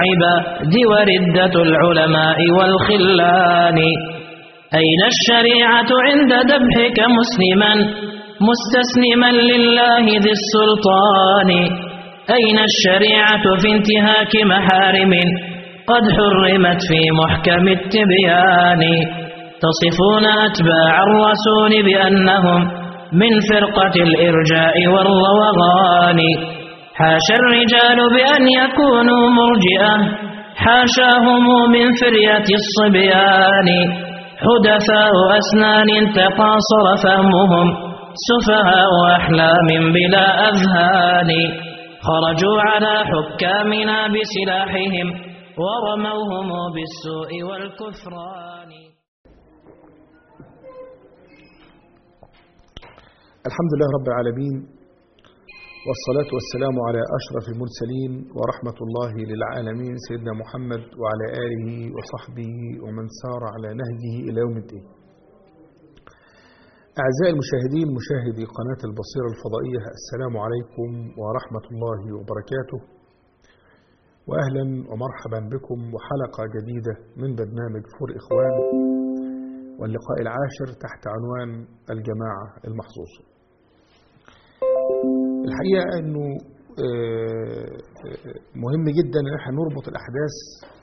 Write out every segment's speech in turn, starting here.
عباد وردة العلماء والخلان أين الشريعة عند ذبحك مسلما مستسلما لله ذي السلطان أين الشريعة في انتهاك محارم قد حرمت في محكم التبيان تصفون أتباع الرسول بأنهم من فرقة الإرجاء والروغان حاشا الرجال بأن يكونوا مرجئة حاشاهم من فرية الصبيان حدثاء أسنان تقاصر فهمهم سفهاء أحلام بلا أذهان خرجوا على حكامنا بسلاحهم ورموهم بالسوء والكفران الحمد لله رب العالمين والصلاة والسلام على أشرف المرسلين ورحمة الله للعالمين سيدنا محمد وعلى آله وصحبه ومن سار على نهجه إلى يوم الدين أعزائي المشاهدين مشاهدي قناة البصيرة الفضائية السلام عليكم ورحمة الله وبركاته وأهلا ومرحبا بكم وحلقة جديدة من برنامج فور إخوان واللقاء العاشر تحت عنوان الجماعة المحظوظة الحقيقة أنه مهم جدا أن احنا نربط الأحداث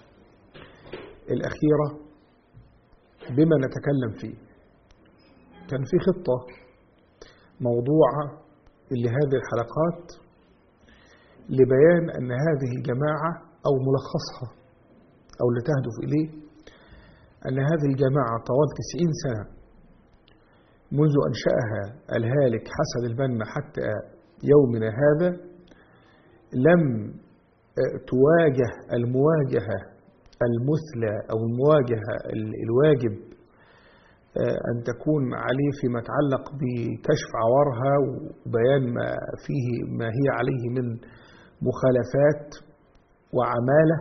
الأخيرة بما نتكلم فيه كان في خطة موضوعة لهذه الحلقات لبيان أن هذه الجماعة أو ملخصها أو اللي تهدف إليه أن هذه الجماعة طوال تسعين سنة منذ أنشأها الهالك حسن البنا حتى يومنا هذا لم تواجه المواجهة المثلى أو المواجهة الواجب أن تكون عليه فيما يتعلق بكشف عورها وبيان ما فيه ما هي عليه من مخالفات وعمالة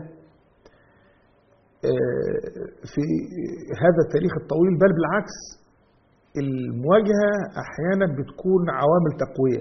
في هذا التاريخ الطويل بل بالعكس المواجهة أحيانا بتكون عوامل تقوية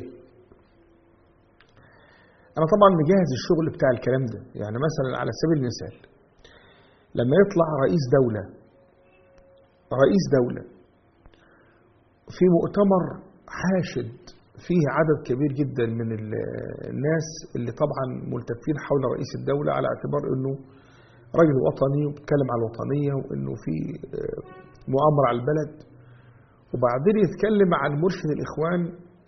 أنا طبعا مجهز الشغل بتاع الكلام ده يعني مثلا على سبيل المثال لما يطلع رئيس دولة رئيس دولة في مؤتمر حاشد فيه عدد كبير جدا من الناس اللي طبعا ملتفين حول رئيس الدولة على اعتبار انه راجل وطني وبيتكلم على الوطنية وانه في مؤامرة على البلد وبعدين يتكلم عن مرشد الإخوان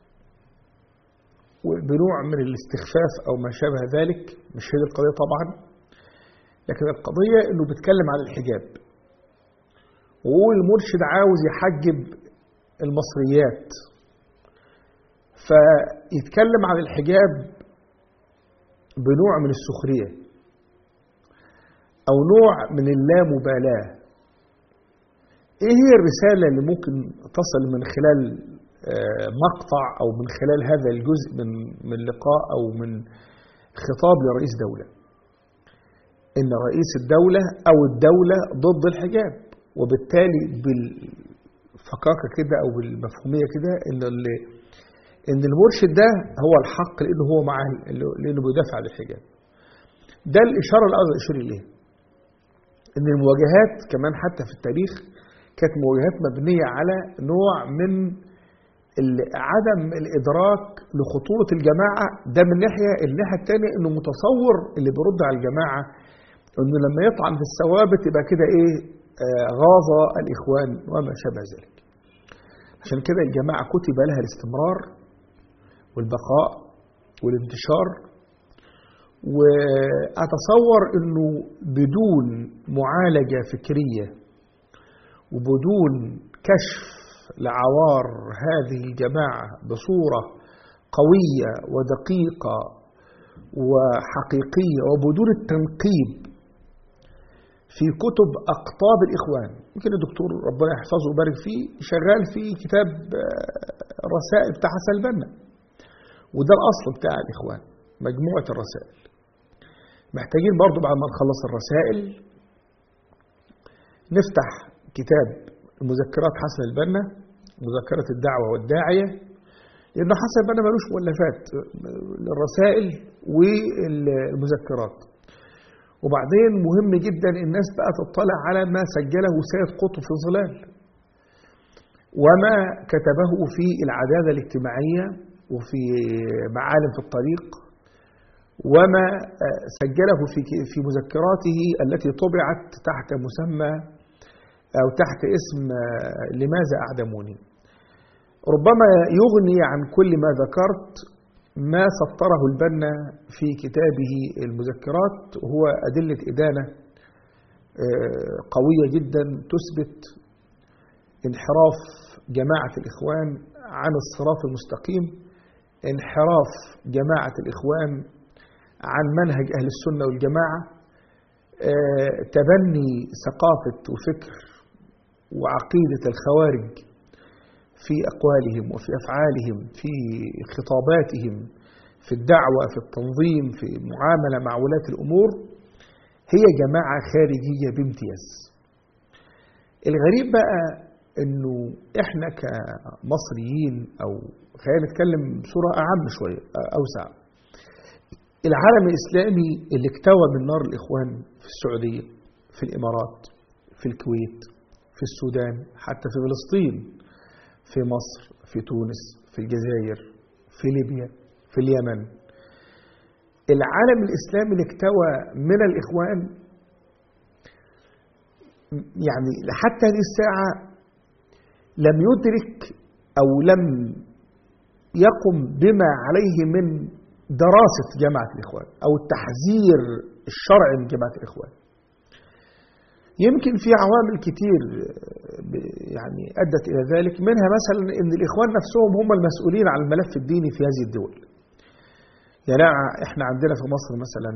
بنوع من الاستخفاف أو ما شابه ذلك مش هي القضية طبعا لكن القضية انه بيتكلم عن الحجاب وهو المرشد عاوز يحجب المصريات فيتكلم عن الحجاب بنوع من السخرية أو نوع من اللامبالاة إيه هي الرسالة اللي ممكن تصل من خلال مقطع أو من خلال هذا الجزء من من لقاء أو من خطاب لرئيس دولة إن رئيس الدولة أو الدولة ضد الحجاب وبالتالي بالفقاقة كده أو بالمفهومية كده إن اللي ان المرشد ده هو الحق لانه هو مع لانه بيدافع عن الحجاب ده الاشاره اللي اقدر اشير اليها ان المواجهات كمان حتى في التاريخ كانت مواجهات مبنيه على نوع من عدم الادراك لخطوره الجماعه ده من ناحيه الناحيه الثانيه انه متصور اللي بيرد على الجماعه انه لما يطعن في الثوابت يبقى كده ايه آه غاظ الاخوان وما شابه ذلك عشان كده الجماعه كتب لها الاستمرار والبقاء والانتشار وأتصور أنه بدون معالجة فكرية وبدون كشف لعوار هذه الجماعة بصورة قوية ودقيقة وحقيقية وبدون التنقيب في كتب أقطاب الإخوان يمكن الدكتور ربنا يحفظه ويبارك فيه شغال في كتاب الرسائل بتاع حسن البنا وده الأصل بتاع الإخوان مجموعة الرسائل محتاجين برضو بعد ما نخلص الرسائل نفتح كتاب مذكرات حسن البنا مذكرة الدعوة والداعية لأنه حسن البنا ملوش مؤلفات الرسائل والمذكرات وبعدين مهم جدا الناس بقى تطلع على ما سجله سيد قطب في الظلال وما كتبه في العدالة الاجتماعية وفي معالم في الطريق وما سجله في في مذكراته التي طبعت تحت مسمى أو تحت اسم لماذا أعدموني ربما يغني عن كل ما ذكرت ما سطره البنا في كتابه المذكرات هو أدلة إدانة قوية جدا تثبت انحراف جماعة الإخوان عن الصراط المستقيم انحراف جماعة الإخوان عن منهج أهل السنة والجماعة تبني ثقافة وفكر وعقيدة الخوارج في أقوالهم وفي أفعالهم في خطاباتهم في الدعوة في التنظيم في المعاملة مع ولاة الأمور هي جماعة خارجية بامتياز الغريب بقى انه احنا كمصريين او خلينا نتكلم بصورة اعم شوية اوسع العالم الاسلامي اللي اكتوى من نار الاخوان في السعودية في الامارات في الكويت في السودان حتى في فلسطين في مصر في تونس في الجزائر في ليبيا في اليمن العالم الإسلامي اللي اكتوى من الإخوان يعني لحتى هذه الساعة لم يدرك أو لم يقم بما عليه من دراسة جماعة الإخوان أو التحذير الشرعي من جماعة الإخوان يمكن في عوامل كتير يعني أدت إلى ذلك منها مثلا أن الإخوان نفسهم هم المسؤولين عن الملف الديني في هذه الدول يعني احنا عندنا في مصر مثلا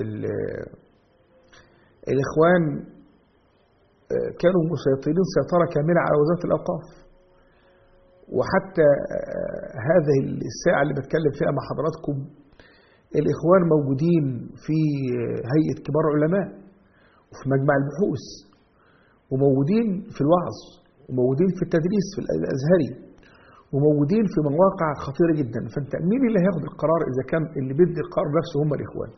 الإخوان كانوا مسيطرين سيطرة كاملة على وزارة الأوقاف وحتى هذه الساعة اللي بتكلم فيها مع حضراتكم الإخوان موجودين في هيئة كبار علماء وفي مجمع البحوث وموجودين في الوعظ وموجودين في التدريس في الأزهري وموجودين في مواقع خطيرة جدا فأنت مين اللي هياخد القرار إذا كان اللي بيدي القرار نفسه هم الإخوان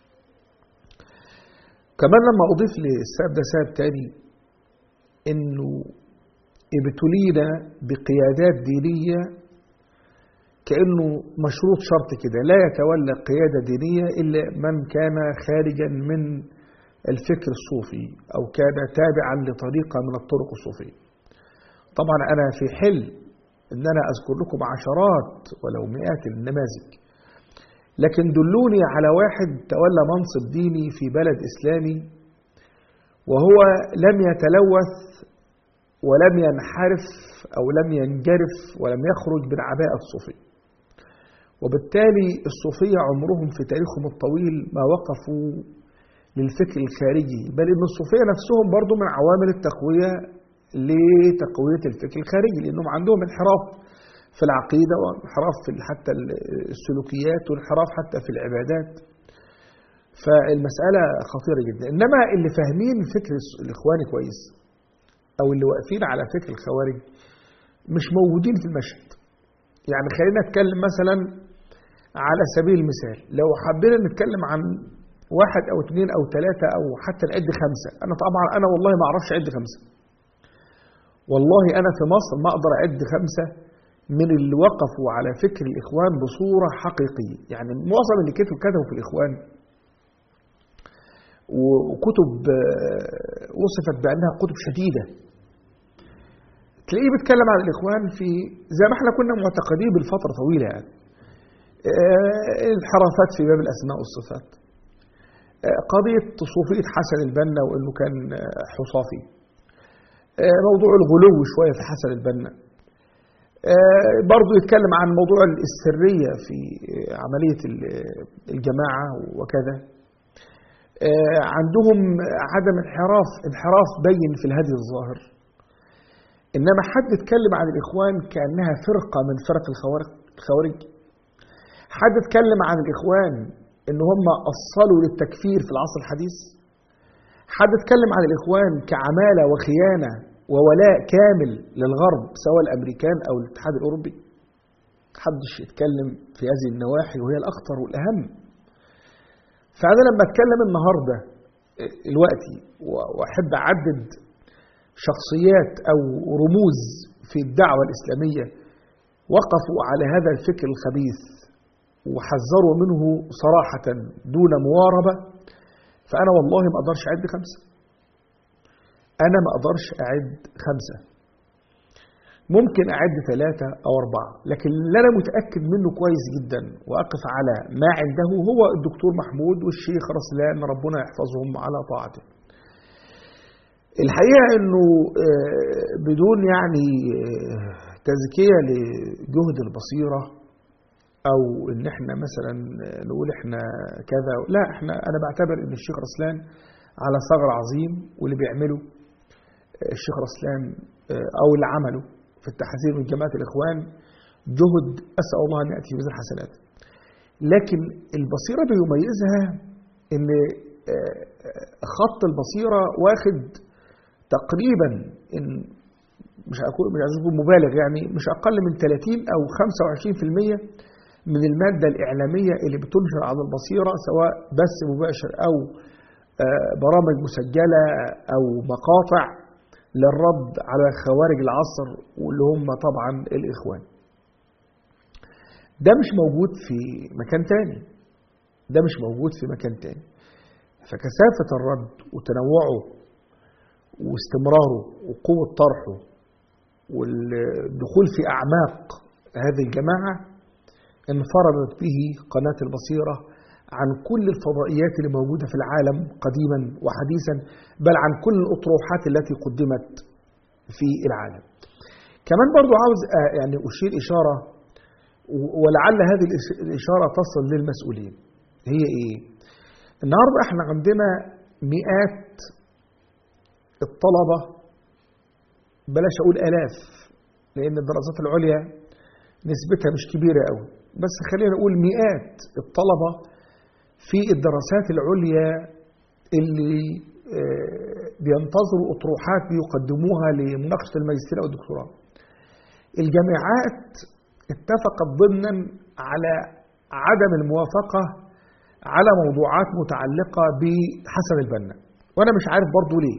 كمان لما أضيف للسبب ده سبب تاني إنه ابتلينا بقيادات دينية كأنه مشروط شرط كده لا يتولى قيادة دينية إلا من كان خارجا من الفكر الصوفي أو كان تابعا لطريقة من الطرق الصوفية طبعا أنا في حل أن أنا أذكر لكم عشرات ولو مئات النماذج لكن دلوني على واحد تولى منصب ديني في بلد إسلامي وهو لم يتلوث ولم ينحرف أو لم ينجرف ولم يخرج من عباءة الصوفية وبالتالي الصوفية عمرهم في تاريخهم الطويل ما وقفوا للفكر الخارجي بل ان الصوفيه نفسهم برضو من عوامل التقويه لتقويه الفكر الخارجي لانهم عندهم انحراف في العقيده وانحراف في حتى السلوكيات وانحراف حتى في العبادات فالمساله خطيره جدا انما اللي فاهمين فكر الاخواني كويس او اللي واقفين على فكر الخوارج مش موجودين في المشهد يعني خلينا نتكلم مثلا على سبيل المثال لو حبينا نتكلم عن واحد او اثنين او ثلاثة او حتى نعد خمسة انا طبعا انا والله ما اعرفش اعد خمسة والله انا في مصر ما اقدر اعد خمسة من اللي وقفوا على فكر الاخوان بصورة حقيقية يعني معظم اللي كتبوا كتبوا في الاخوان وكتب وصفت بانها كتب شديدة تلاقيه بيتكلم عن الاخوان في زي ما احنا كنا معتقدين بالفترة طويلة يعني الانحرافات في باب الاسماء والصفات قضية صوفية حسن البنا وأنه كان حصافي موضوع الغلو شوية في حسن البنا برضو يتكلم عن موضوع السرية في عملية الجماعة وكذا عندهم عدم انحراف انحراف بين في الهدي الظاهر إنما حد اتكلم عن الإخوان كأنها فرقة من فرق الخوارج حد اتكلم عن الإخوان ان هم اصلوا للتكفير في العصر الحديث حد اتكلم عن الاخوان كعماله وخيانه وولاء كامل للغرب سواء الامريكان او الاتحاد الاوروبي محدش يتكلم في هذه النواحي وهي الاخطر والاهم فانا لما اتكلم النهارده دلوقتي وأحب أعدد شخصيات أو رموز في الدعوة الإسلامية وقفوا على هذا الفكر الخبيث وحذروا منه صراحة دون مواربة فأنا والله ما أقدرش أعد خمسة أنا ما أقدرش أعد خمسة ممكن أعد ثلاثة أو أربعة لكن اللي أنا متأكد منه كويس جدا وأقف على ما عنده هو الدكتور محمود والشيخ رسلان ربنا يحفظهم على طاعته الحقيقة أنه بدون يعني تزكية لجهد البصيرة أو إن إحنا مثلا نقول إحنا كذا لا إحنا أنا بعتبر إن الشيخ رسلان على ثغر عظيم واللي بيعمله الشيخ رسلان أو اللي عمله في التحذير من جماعة الإخوان جهد أسأل الله أن يأتي بذل حسنات لكن البصيرة بيميزها إن خط البصيرة واخد تقريبا إن مش هقول مش عايز اقول مبالغ يعني مش اقل من 30 او 25% من الماده الاعلاميه اللي بتنشر على البصيره سواء بث مباشر او برامج مسجله او مقاطع للرد على خوارج العصر واللي هم طبعا الاخوان. ده مش موجود في مكان تاني. ده مش موجود في مكان تاني. فكثافه الرد وتنوعه واستمراره وقوه طرحه والدخول في أعماق هذه الجماعة انفردت به قناة البصيرة عن كل الفضائيات اللي موجودة في العالم قديما وحديثا بل عن كل الأطروحات التي قدمت في العالم كمان برضو عاوز يعني أشير إشارة ولعل هذه الإشارة تصل للمسؤولين هي إيه النهاردة احنا عندنا مئات الطلبة بلاش اقول الاف لان الدراسات العليا نسبتها مش كبيره قوي بس خلينا نقول مئات الطلبه في الدراسات العليا اللي بينتظروا اطروحات بيقدموها لمناقشه الماجستير او الدكتوراه الجامعات اتفقت ضمنا على عدم الموافقه على موضوعات متعلقه بحسن البنا وانا مش عارف برضه ليه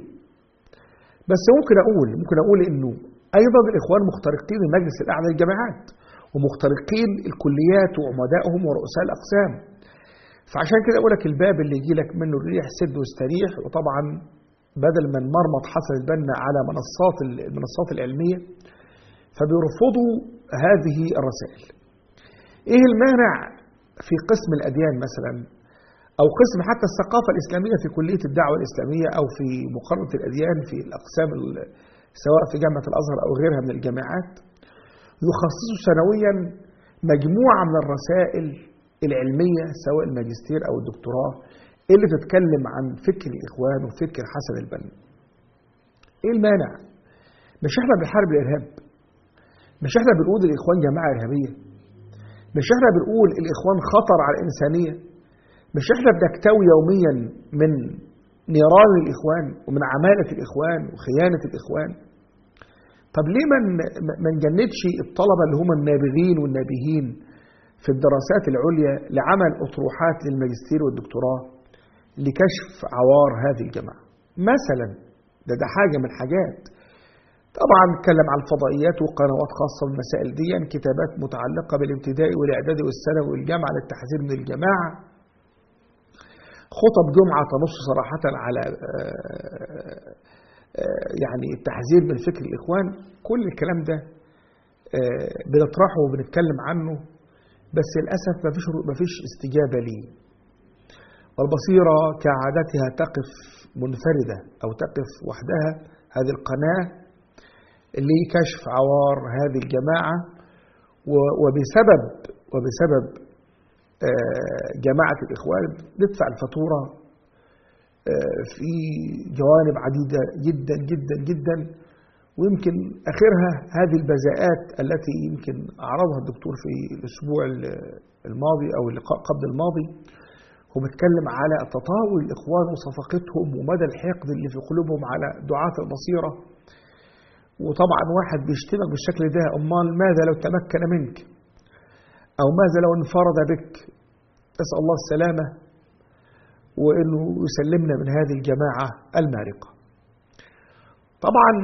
بس ممكن اقول ممكن اقول انه ايضا الاخوان مخترقين المجلس الاعلى للجامعات ومخترقين الكليات وعمدائهم ورؤساء الاقسام فعشان كده اقول لك الباب اللي يجي لك منه الريح سد واستريح وطبعا بدل من مرمط حسن البنا على منصات المنصات العلميه فبيرفضوا هذه الرسائل. ايه المانع في قسم الاديان مثلا أو قسم حتى الثقافة الإسلامية في كلية الدعوة الإسلامية أو في مقارنة الأديان في الأقسام سواء في جامعة الأزهر أو غيرها من الجامعات يخصصوا سنويا مجموعة من الرسائل العلمية سواء الماجستير أو الدكتوراه اللي تتكلم عن فكر الإخوان وفكر حسن البنا. إيه المانع؟ مش إحنا بنحارب الإرهاب. مش إحنا بنقول الإخوان جماعة إرهابية. مش إحنا بنقول الإخوان خطر على الإنسانية. مش احنا بنكتوي يوميا من نيران الاخوان ومن عماله الاخوان وخيانه الاخوان طب ليه ما ما نجندش الطلبه اللي هم النابغين والنابهين في الدراسات العليا لعمل اطروحات للماجستير والدكتوراه لكشف عوار هذه الجماعه مثلا ده ده حاجه من الحاجات طبعا اتكلم عن الفضائيات وقنوات خاصه بالمسائل دي يعني كتابات متعلقه بالابتدائي والاعدادي والثانوي والجامعه للتحذير من الجماعه خطب جمعة تنص صراحة على يعني التحذير من فكر الإخوان كل الكلام ده بنطرحه وبنتكلم عنه بس للأسف ما فيش ما فيش استجابة ليه والبصيرة كعادتها تقف منفردة أو تقف وحدها هذه القناة لكشف عوار هذه الجماعة وبسبب وبسبب جماعة الإخوان ندفع الفاتورة في جوانب عديدة جدا جدا جدا ويمكن آخرها هذه البذاءات التي يمكن أعرضها الدكتور في الأسبوع الماضي أو اللقاء قبل الماضي هو بيتكلم على تطاول الإخوان وصفقتهم ومدى الحقد اللي في قلوبهم على دعاة البصيرة وطبعا واحد بيشتمك بالشكل ده أمال ماذا لو تمكن منك أو ماذا لو انفرد بك أسأل الله السلامة وأنه يسلمنا من هذه الجماعة المارقة طبعا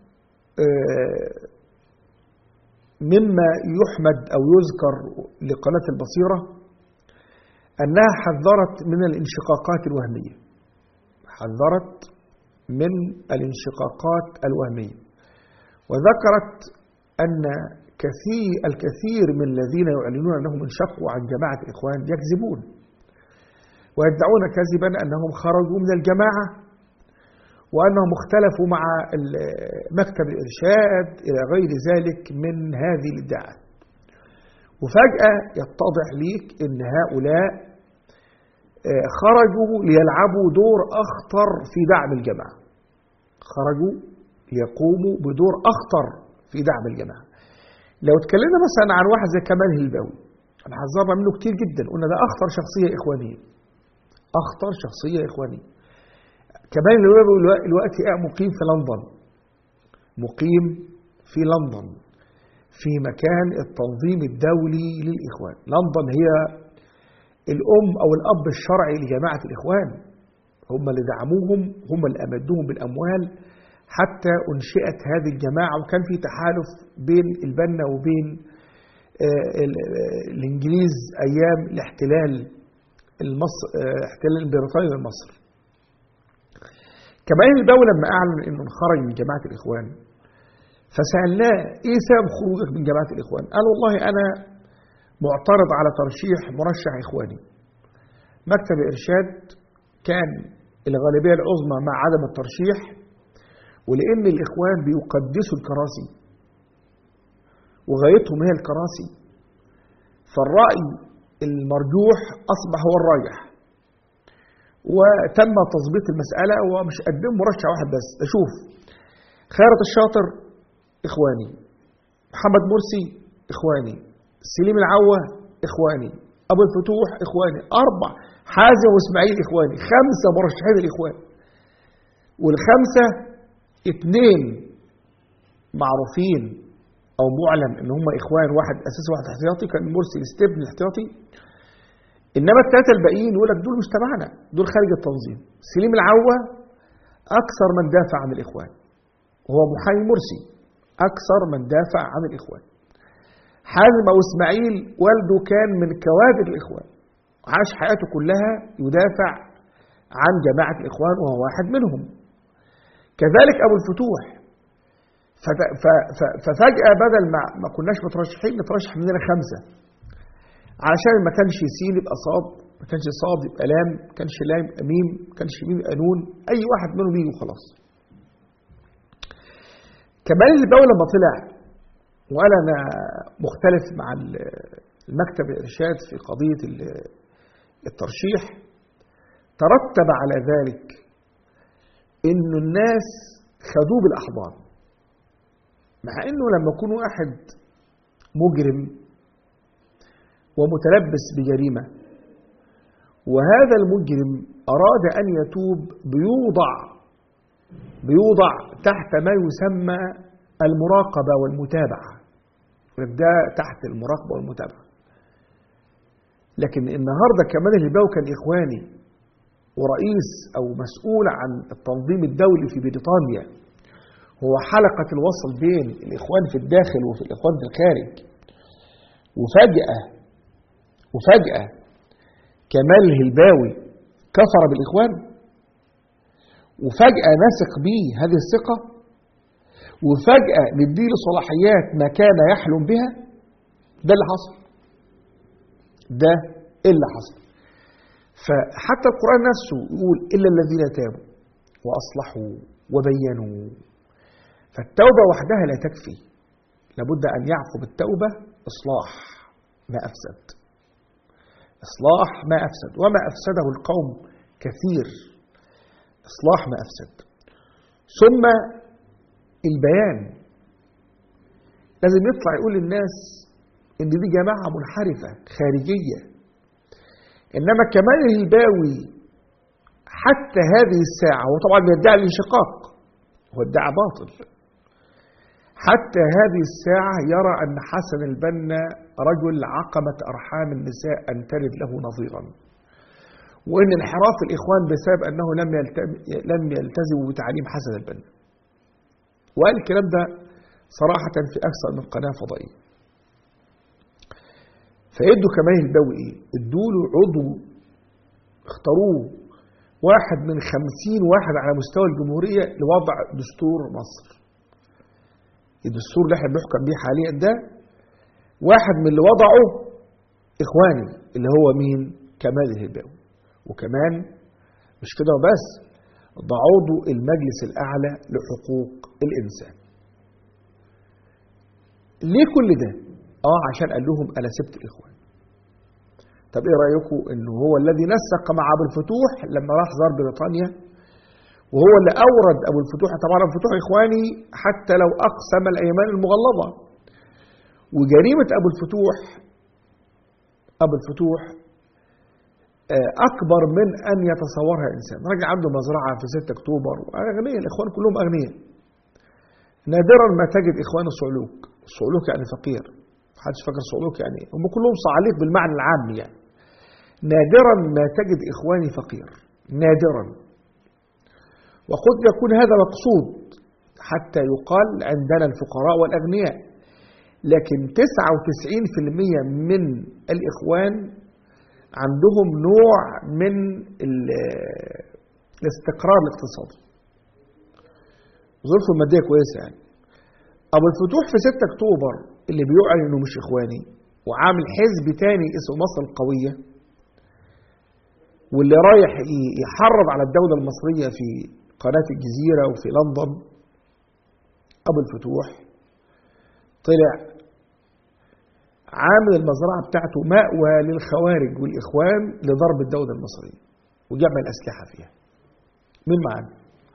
مما يحمد أو يذكر لقناة البصيرة أنها حذرت من الانشقاقات الوهمية حذرت من الانشقاقات الوهمية وذكرت أن كثير الكثير من الذين يعلنون أنهم انشقوا عن جماعة الإخوان يكذبون ويدعون كذبا أنهم خرجوا من الجماعة وأنهم اختلفوا مع مكتب الإرشاد إلى غير ذلك من هذه الادعاءات وفجأة يتضح ليك أن هؤلاء خرجوا ليلعبوا دور أخطر في دعم الجماعة خرجوا ليقوموا بدور أخطر في دعم الجماعة لو اتكلمنا مثلا عن واحد زي كمال هلباوي انا حذرنا منه كتير جدا قلنا ده اخطر شخصيه اخوانيه اخطر شخصيه اخوانيه كمال هلباوي دلوقتي مقيم في لندن مقيم في لندن في مكان التنظيم الدولي للاخوان لندن هي الام او الاب الشرعي لجماعه الاخوان هم اللي دعموهم هم اللي امدوهم بالاموال حتى أنشئت هذه الجماعة وكان في تحالف بين البنا وبين الإنجليز أيام الاحتلال المصر احتلال البريطاني لمصر كمان الباوي لما أعلن أنه خرج من جماعة الإخوان فسألناه إيه سبب خروجك من جماعة الإخوان قال والله أنا معترض على ترشيح مرشح إخواني مكتب إرشاد كان الغالبية العظمى مع عدم الترشيح ولأن الإخوان بيقدسوا الكراسي وغايتهم هي الكراسي فالرأي المرجوح أصبح هو الراجح وتم تظبيط المسألة ومش قدم مرشح واحد بس أشوف خيرت الشاطر إخواني محمد مرسي إخواني سليم العوة إخواني أبو الفتوح إخواني أربع حازم وإسماعيل إخواني خمسة مرشحين الإخوان والخمسة اثنين معروفين او معلن ان هم اخوان واحد اساسي واحد احتياطي كان مرسي ستيبن الاحتياطي انما الثلاثه الباقيين يقول لك دول مش تبعنا دول خارج التنظيم سليم العوه اكثر من دافع عن الاخوان وهو محامي مرسي اكثر من دافع عن الاخوان حازم او اسماعيل والده كان من كوادر الاخوان عاش حياته كلها يدافع عن جماعه الاخوان وهو واحد منهم كذلك أبو الفتوح ففجأة بدل ما ما كناش مترشحين نترشح مننا خمسة علشان ما كانش سين يبقى صاد ما كانش صاد يبقى لام ما كانش لام يبقى ميم ما كانش ميم يبقى نون أي واحد منهم يجي وخلاص كمان الباوي لما طلع وقال أنا مختلف مع المكتب الإرشاد في قضية الترشيح ترتب على ذلك إن الناس خدوه بالأحضان مع إنه لما يكون واحد مجرم ومتلبس بجريمة وهذا المجرم أراد أن يتوب بيوضع بيوضع تحت ما يسمى المراقبة والمتابعة ده تحت المراقبة والمتابعة لكن النهاردة كمان الهباوي كان إخواني ورئيس أو مسؤول عن التنظيم الدولي في بريطانيا هو حلقة الوصل بين الإخوان في الداخل وفي الإخوان في الخارج وفجأة وفجأة كمال الهلباوي كفر بالإخوان وفجأة نسق به هذه الثقة وفجأة نديله صلاحيات ما كان يحلم بها ده اللي حصل ده اللي حصل فحتى القرآن نفسه يقول إلا الذين تابوا وأصلحوا وبينوا فالتوبة وحدها لا تكفي لابد أن يعقب التوبة إصلاح ما أفسد إصلاح ما أفسد وما أفسده القوم كثير إصلاح ما أفسد ثم البيان لازم يطلع يقول للناس إن دي جماعة منحرفة خارجية إنما كمال الهباوي حتى هذه الساعة هو طبعا بيدعي الانشقاق هو ادعى باطل حتى هذه الساعة يرى أن حسن البنا رجل عقمة أرحام النساء أن تلد له نظيرا وان انحراف الاخوان بسبب انه لم يلتم- لم يلتزموا بتعليم حسن البنا وقال الكلام ده صراحة في أكثر من قناة فضائية فيدوا كمان البوي إيه؟ ادوا له عضو اختاروه واحد من خمسين واحد على مستوى الجمهورية لوضع دستور مصر الدستور اللي احنا بنحكم بيه حاليا ده واحد من اللي وضعه إخواني اللي هو مين كمال الهباوي وكمان مش كده وبس ده عضو المجلس الأعلى لحقوق الإنسان ليه كل ده؟ اه عشان قال لهم انا سبت الاخوان. طب ايه رايكم انه هو الذي نسق مع ابو الفتوح لما راح زار بريطانيا وهو اللي اورد ابو الفتوح طبعا ابو الفتوح اخواني حتى لو اقسم الايمان المغلظه. وجريمه ابو الفتوح ابو الفتوح آه، اكبر من ان يتصورها انسان، راجل عنده مزرعه في 6 اكتوبر واغنياء الاخوان كلهم اغنياء. نادرا ما تجد اخوان الصعلوك الصعلوك يعني فقير محدش فاكر صعلوك يعني إيه؟ هم كلهم صعاليق بالمعنى العام يعني نادرا ما تجد اخواني فقير نادرا وقد يكون هذا مقصود حتى يقال عندنا الفقراء والاغنياء لكن 99% من الاخوان عندهم نوع من ال- الاستقرار الاقتصادي ظروفه الماديه كويسه يعني ابو الفتوح في 6 اكتوبر اللي بيعلن انه مش اخواني وعامل حزب تاني اسمه مصر القويه واللي رايح ي- يحرض على الدوله المصريه في قناه الجزيره وفي لندن ابو الفتوح طلع عامل المزرعه بتاعته مأوى للخوارج والاخوان لضرب الدوله المصريه وجمع الاسلحه فيها مين معانا؟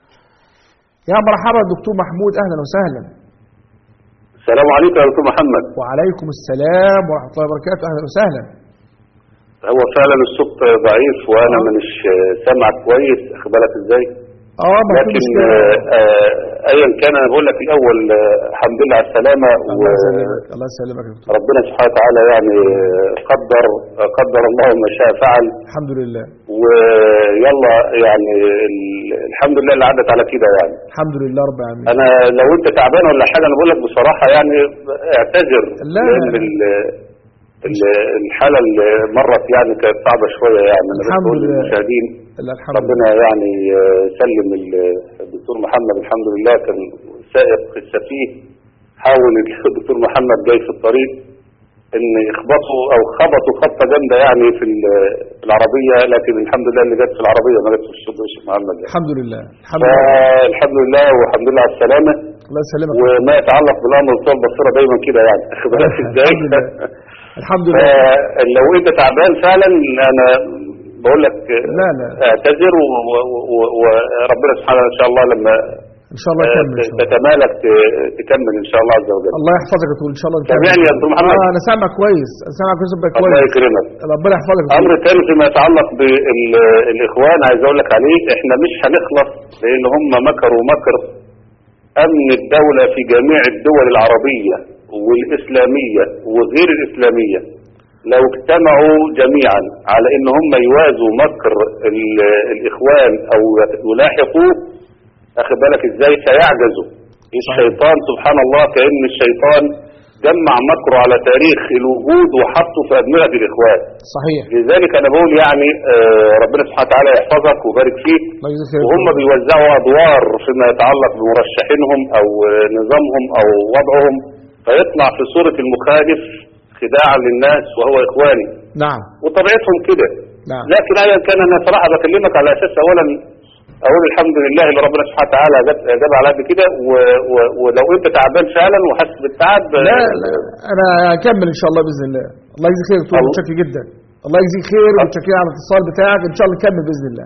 يا مرحبا دكتور محمود اهلا وسهلا السلام عليكم يا دكتور محمد وعليكم السلام ورحمه الله وبركاته اهلا وسهلا هو فعلا الصوت ضعيف وانا آه. مش سامع كويس اخد بالك ازاي اه ما في لكن مشكله آه، آه، ايا كان انا بقول لك الاول آه، الحمد لله على السلامه الله يسلمك الله يسلمك يا دكتور وربنا سبحانه وتعالى يعني آه، قدر قدر الله ما شاء فعل الحمد لله ويلا يعني ال- الحمد لله اللي عدت على كده يعني الحمد لله رب العالمين انا لو انت تعبان ولا حاجه انا بقول لك بصراحه يعني اعتذر لا. لان ال- ال- الحاله اللي مرت يعني كانت صعبه شويه يعني انا الحمد بقول لله. للمشاهدين لا الحمد لله ربنا يعني آه، سلم ال- الدكتور محمد الحمد لله كان سائق السفيه حاول الدكتور محمد جاي في الطريق ان يخبطوا او خبطوا خبطه جامده يعني في ال- في العربيه لكن الحمد لله اللي جت في العربيه ما جتش في الشيخ الشيخ محمد يعني. الحمد لله الحمد لله فالحمد لله والحمد لله على السلامه الله يسلمك وما يتعلق بالامر بتوع البصيره دايما كده يعني واخد بالك ازاي الحمد لله الحمد لله فلو انت تعبان فعلا انا بقول لك لا لا اعتذر و- و- و- وربنا سبحانه ان شاء الله لما ان شاء الله آه، كمل ان شاء الله تتمالك ت- تكمل ان شاء الله عز وجل الله يحفظك يا دكتور ان شاء الله نكمل. سامعني يا دكتور محمد؟ اه انا سامع كويس انا سامع كويس يبقى الله كويس يكرمك ربنا يحفظك يا امر دكتور. تاني فيما يتعلق بالاخوان عايز اقول لك عليه احنا مش هنخلص لان هم مكروا مكر امن الدوله في جميع الدول العربيه والاسلاميه وغير الاسلاميه لو اجتمعوا جميعا على ان هم يوازوا مكر ال- الاخوان او يلاحقوه اخد بالك ازاي سيعجزوا الشيطان سبحان الله كأن الشيطان جمع مكره على تاريخ الوجود وحطه في أدمغة الإخوان صحيح لذلك أنا بقول يعني آه، ربنا سبحانه وتعالى يحفظك ويبارك فيك الله يجزيك خير وهم بيوزعوا أدوار فيما يتعلق بمرشحينهم أو آه، نظامهم أو وضعهم فيطلع في صورة المخالف خداعا للناس وهو إخواني نعم وطبيعتهم كده نعم لكن ايا كان انا صراحه بكلمك على اساس اولا اقول الحمد لله اللي ربنا سبحانه وتعالى جاب جاب على قد كده و- و- ولو انت تعبان فعلا وحاسس بالتعب لا لا انا اكمل ان شاء الله باذن الله الله يجزيك خير يا دكتور الله. متشكر جدا الله يجزيك خير ومتشكر على الاتصال بتاعك ان شاء الله نكمل باذن الله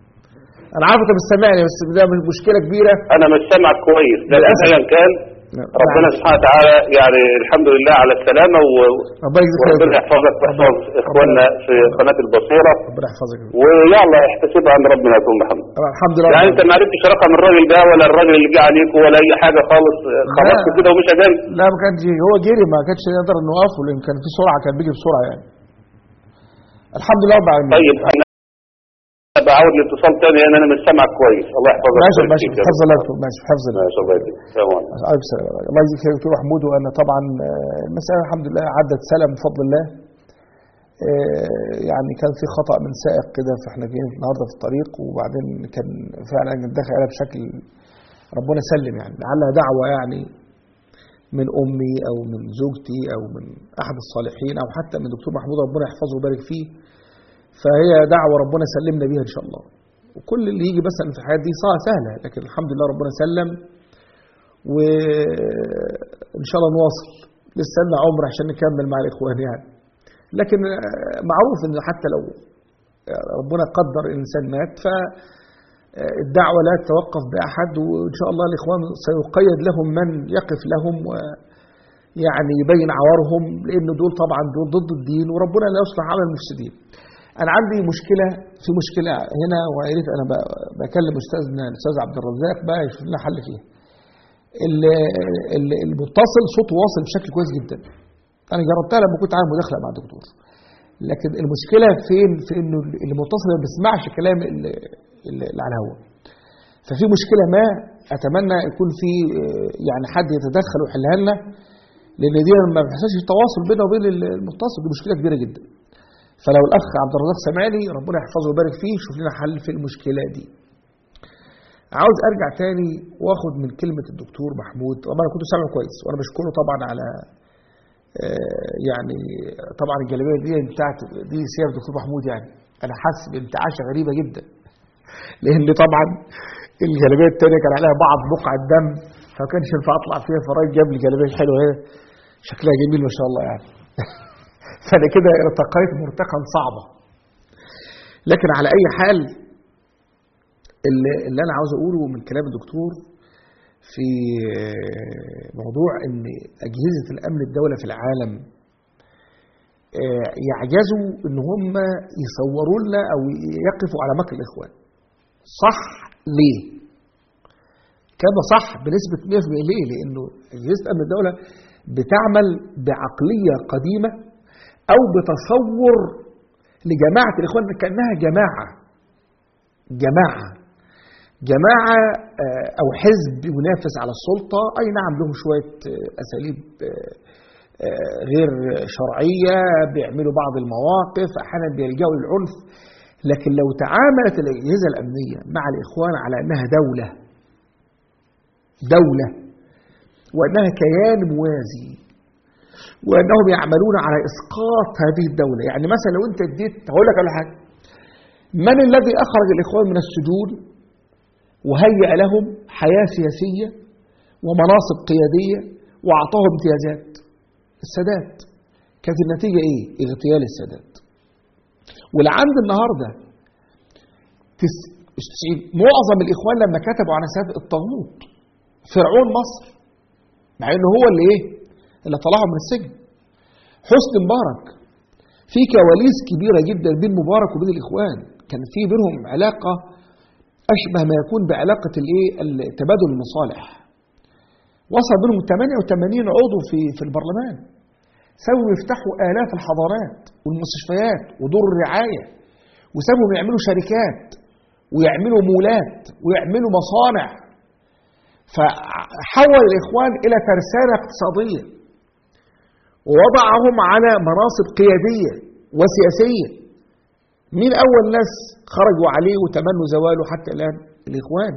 انا عارف انت مش سامعني بس ده مشكله كبيره انا مش سامعك كويس لكن للأسف. ايا كان نعم. ربنا سبحانه وتعالى يعني الحمد لله على السلامه و- ربنا يجزيك خير وربنا يحفظك ويحفظ اخواننا في قناه البصيره ربنا يحفظك ويلا احتسبها عند ربنا يا دكتور محمد الحمد لله يعني انت ما عرفتش رقم الراجل ده ولا الراجل اللي جه عليك ولا اي حاجه خالص خبطت كده ومش جاي لا ما كانش هو جري ما كانش يقدر نوقفه لان كان في سرعه كان بيجي بسرعه يعني الحمد لله رب العالمين طيب انا عاود الاتصال تاني لان انا مش سامعك كويس الله يحفظك ماشي ويبارك ماشي فيك يا حفظ رب. الله دكتور ماشي حفظ الله ماشي الله يبارك فيك. السلام عليكم ألف سلام الله يجزيك خير دكتور محمود وانا طبعا آه، المساله الحمد لله عدت سلام بفضل الله آه، يعني كان في خطا من سائق كده فاحنا جايين النهارده في الطريق وبعدين كان فعلا دخل عليها بشكل ربنا سلم يعني لعلها دعوه يعني من امي او من زوجتي او من احد الصالحين او حتى من دكتور محمود ربنا يحفظه ويبارك فيه فهي دعوه ربنا سلمنا بيها ان شاء الله وكل اللي يجي مثلا في الحياه دي صار سهله لكن الحمد لله ربنا سلم وان شاء الله نواصل لسه لنا عمر عشان نكمل مع الاخوان يعني لكن آه، معروف ان حتى لو آه، ربنا قدر الانسان مات ف آه، الدعوة لا تتوقف بأحد وإن شاء الله الإخوان سيقيد لهم من يقف لهم ويعني يبين عوارهم لأن دول طبعا دول ضد الدين وربنا لا يصلح عمل المفسدين. أنا عندي مشكلة في مشكلة هنا ويا ريت أنا ب- بكلم أستاذنا الأستاذ عبد الرزاق بقى يشوف لنا حل فيها. ال- ال- المتصل صوته واصل بشكل كويس جدا. أنا جربتها لما كنت عامل مداخلة مع الدكتور. لكن المشكلة فين؟ في إنه المتصل ما بيسمعش كلام اللي اللي على الهواء. ففي مشكلة ما أتمنى يكون في آه، يعني حد يتدخل ويحلها لنا لأن دي ما بيحصلش تواصل بينه وبين المتصل دي مشكلة كبيرة جدا. فلو الأخ عبد الرزاق سامعني ربنا يحفظه ويبارك فيه يشوف لنا حل في المشكلة دي. عاوز أرجع تاني وآخد من كلمة الدكتور محمود طبعا أنا كنت سامعه كويس وأنا بشكره طبعا على آه، يعني طبعا الجلابيه دي بتاعت دي سير الدكتور محمود يعني انا حاسس بانتعاشه غريبه جدا لان طبعا الجلابيه الثانيه كان عليها بعض بقع الدم فما كانش ينفع اطلع فيها فالراجل جاب لي الجلابيه الحلوه اهي شكلها جميل ما شاء الله يعني فانا كده ارتقيت مرتقا صعبه لكن على اي حال اللي, اللي انا عاوز اقوله من كلام الدكتور في موضوع ان اجهزه الامن الدوله في العالم آه، يعجزوا ان هم يصوروا لنا او يقفوا على مكر الاخوان صح ليه كان ده صح بنسبه 100% ليه لانه اجهزه امن الدوله بتعمل بعقليه قديمه او بتصور لجماعه الاخوان كانها جماعه جماعه جماعة آه، أو حزب ينافس على السلطة أي نعم لهم شوية آه، أساليب آه، آه، غير شرعية بيعملوا بعض المواقف أحيانا بيلجأوا للعنف لكن لو تعاملت الأجهزة الأمنية مع الإخوان على أنها دولة دولة وأنها كيان موازي وأنهم يعملون على إسقاط هذه الدولة يعني مثلا لو أنت اديت هقول لك على حاجة من الذي أخرج الإخوان من السجون وهيأ لهم حياة سياسية ومناصب قيادية وأعطاهم امتيازات السادات كانت النتيجة إيه؟ اغتيال السادات والعند النهاردة تس... تسعين معظم الإخوان لما كتبوا عن السادات الطاغوت فرعون مصر مع إنه هو اللي إيه؟ اللي طلعهم من السجن حسني مبارك في كواليس كبيرة جدا بين مبارك وبين الإخوان كان في بينهم علاقة أشبه ما يكون بعلاقة الإيه؟ تبادل المصالح وصل بينهم 88 عضو في في البرلمان سووا يفتحوا آلاف الحضارات والمستشفيات ودور الرعاية وسابهم يعملوا شركات ويعملوا مولات ويعملوا مصانع فحول الإخوان إلى ترسانة اقتصادية ووضعهم على مناصب قيادية وسياسية مين أول ناس خرجوا عليه وتمنوا زواله حتى الآن الإخوان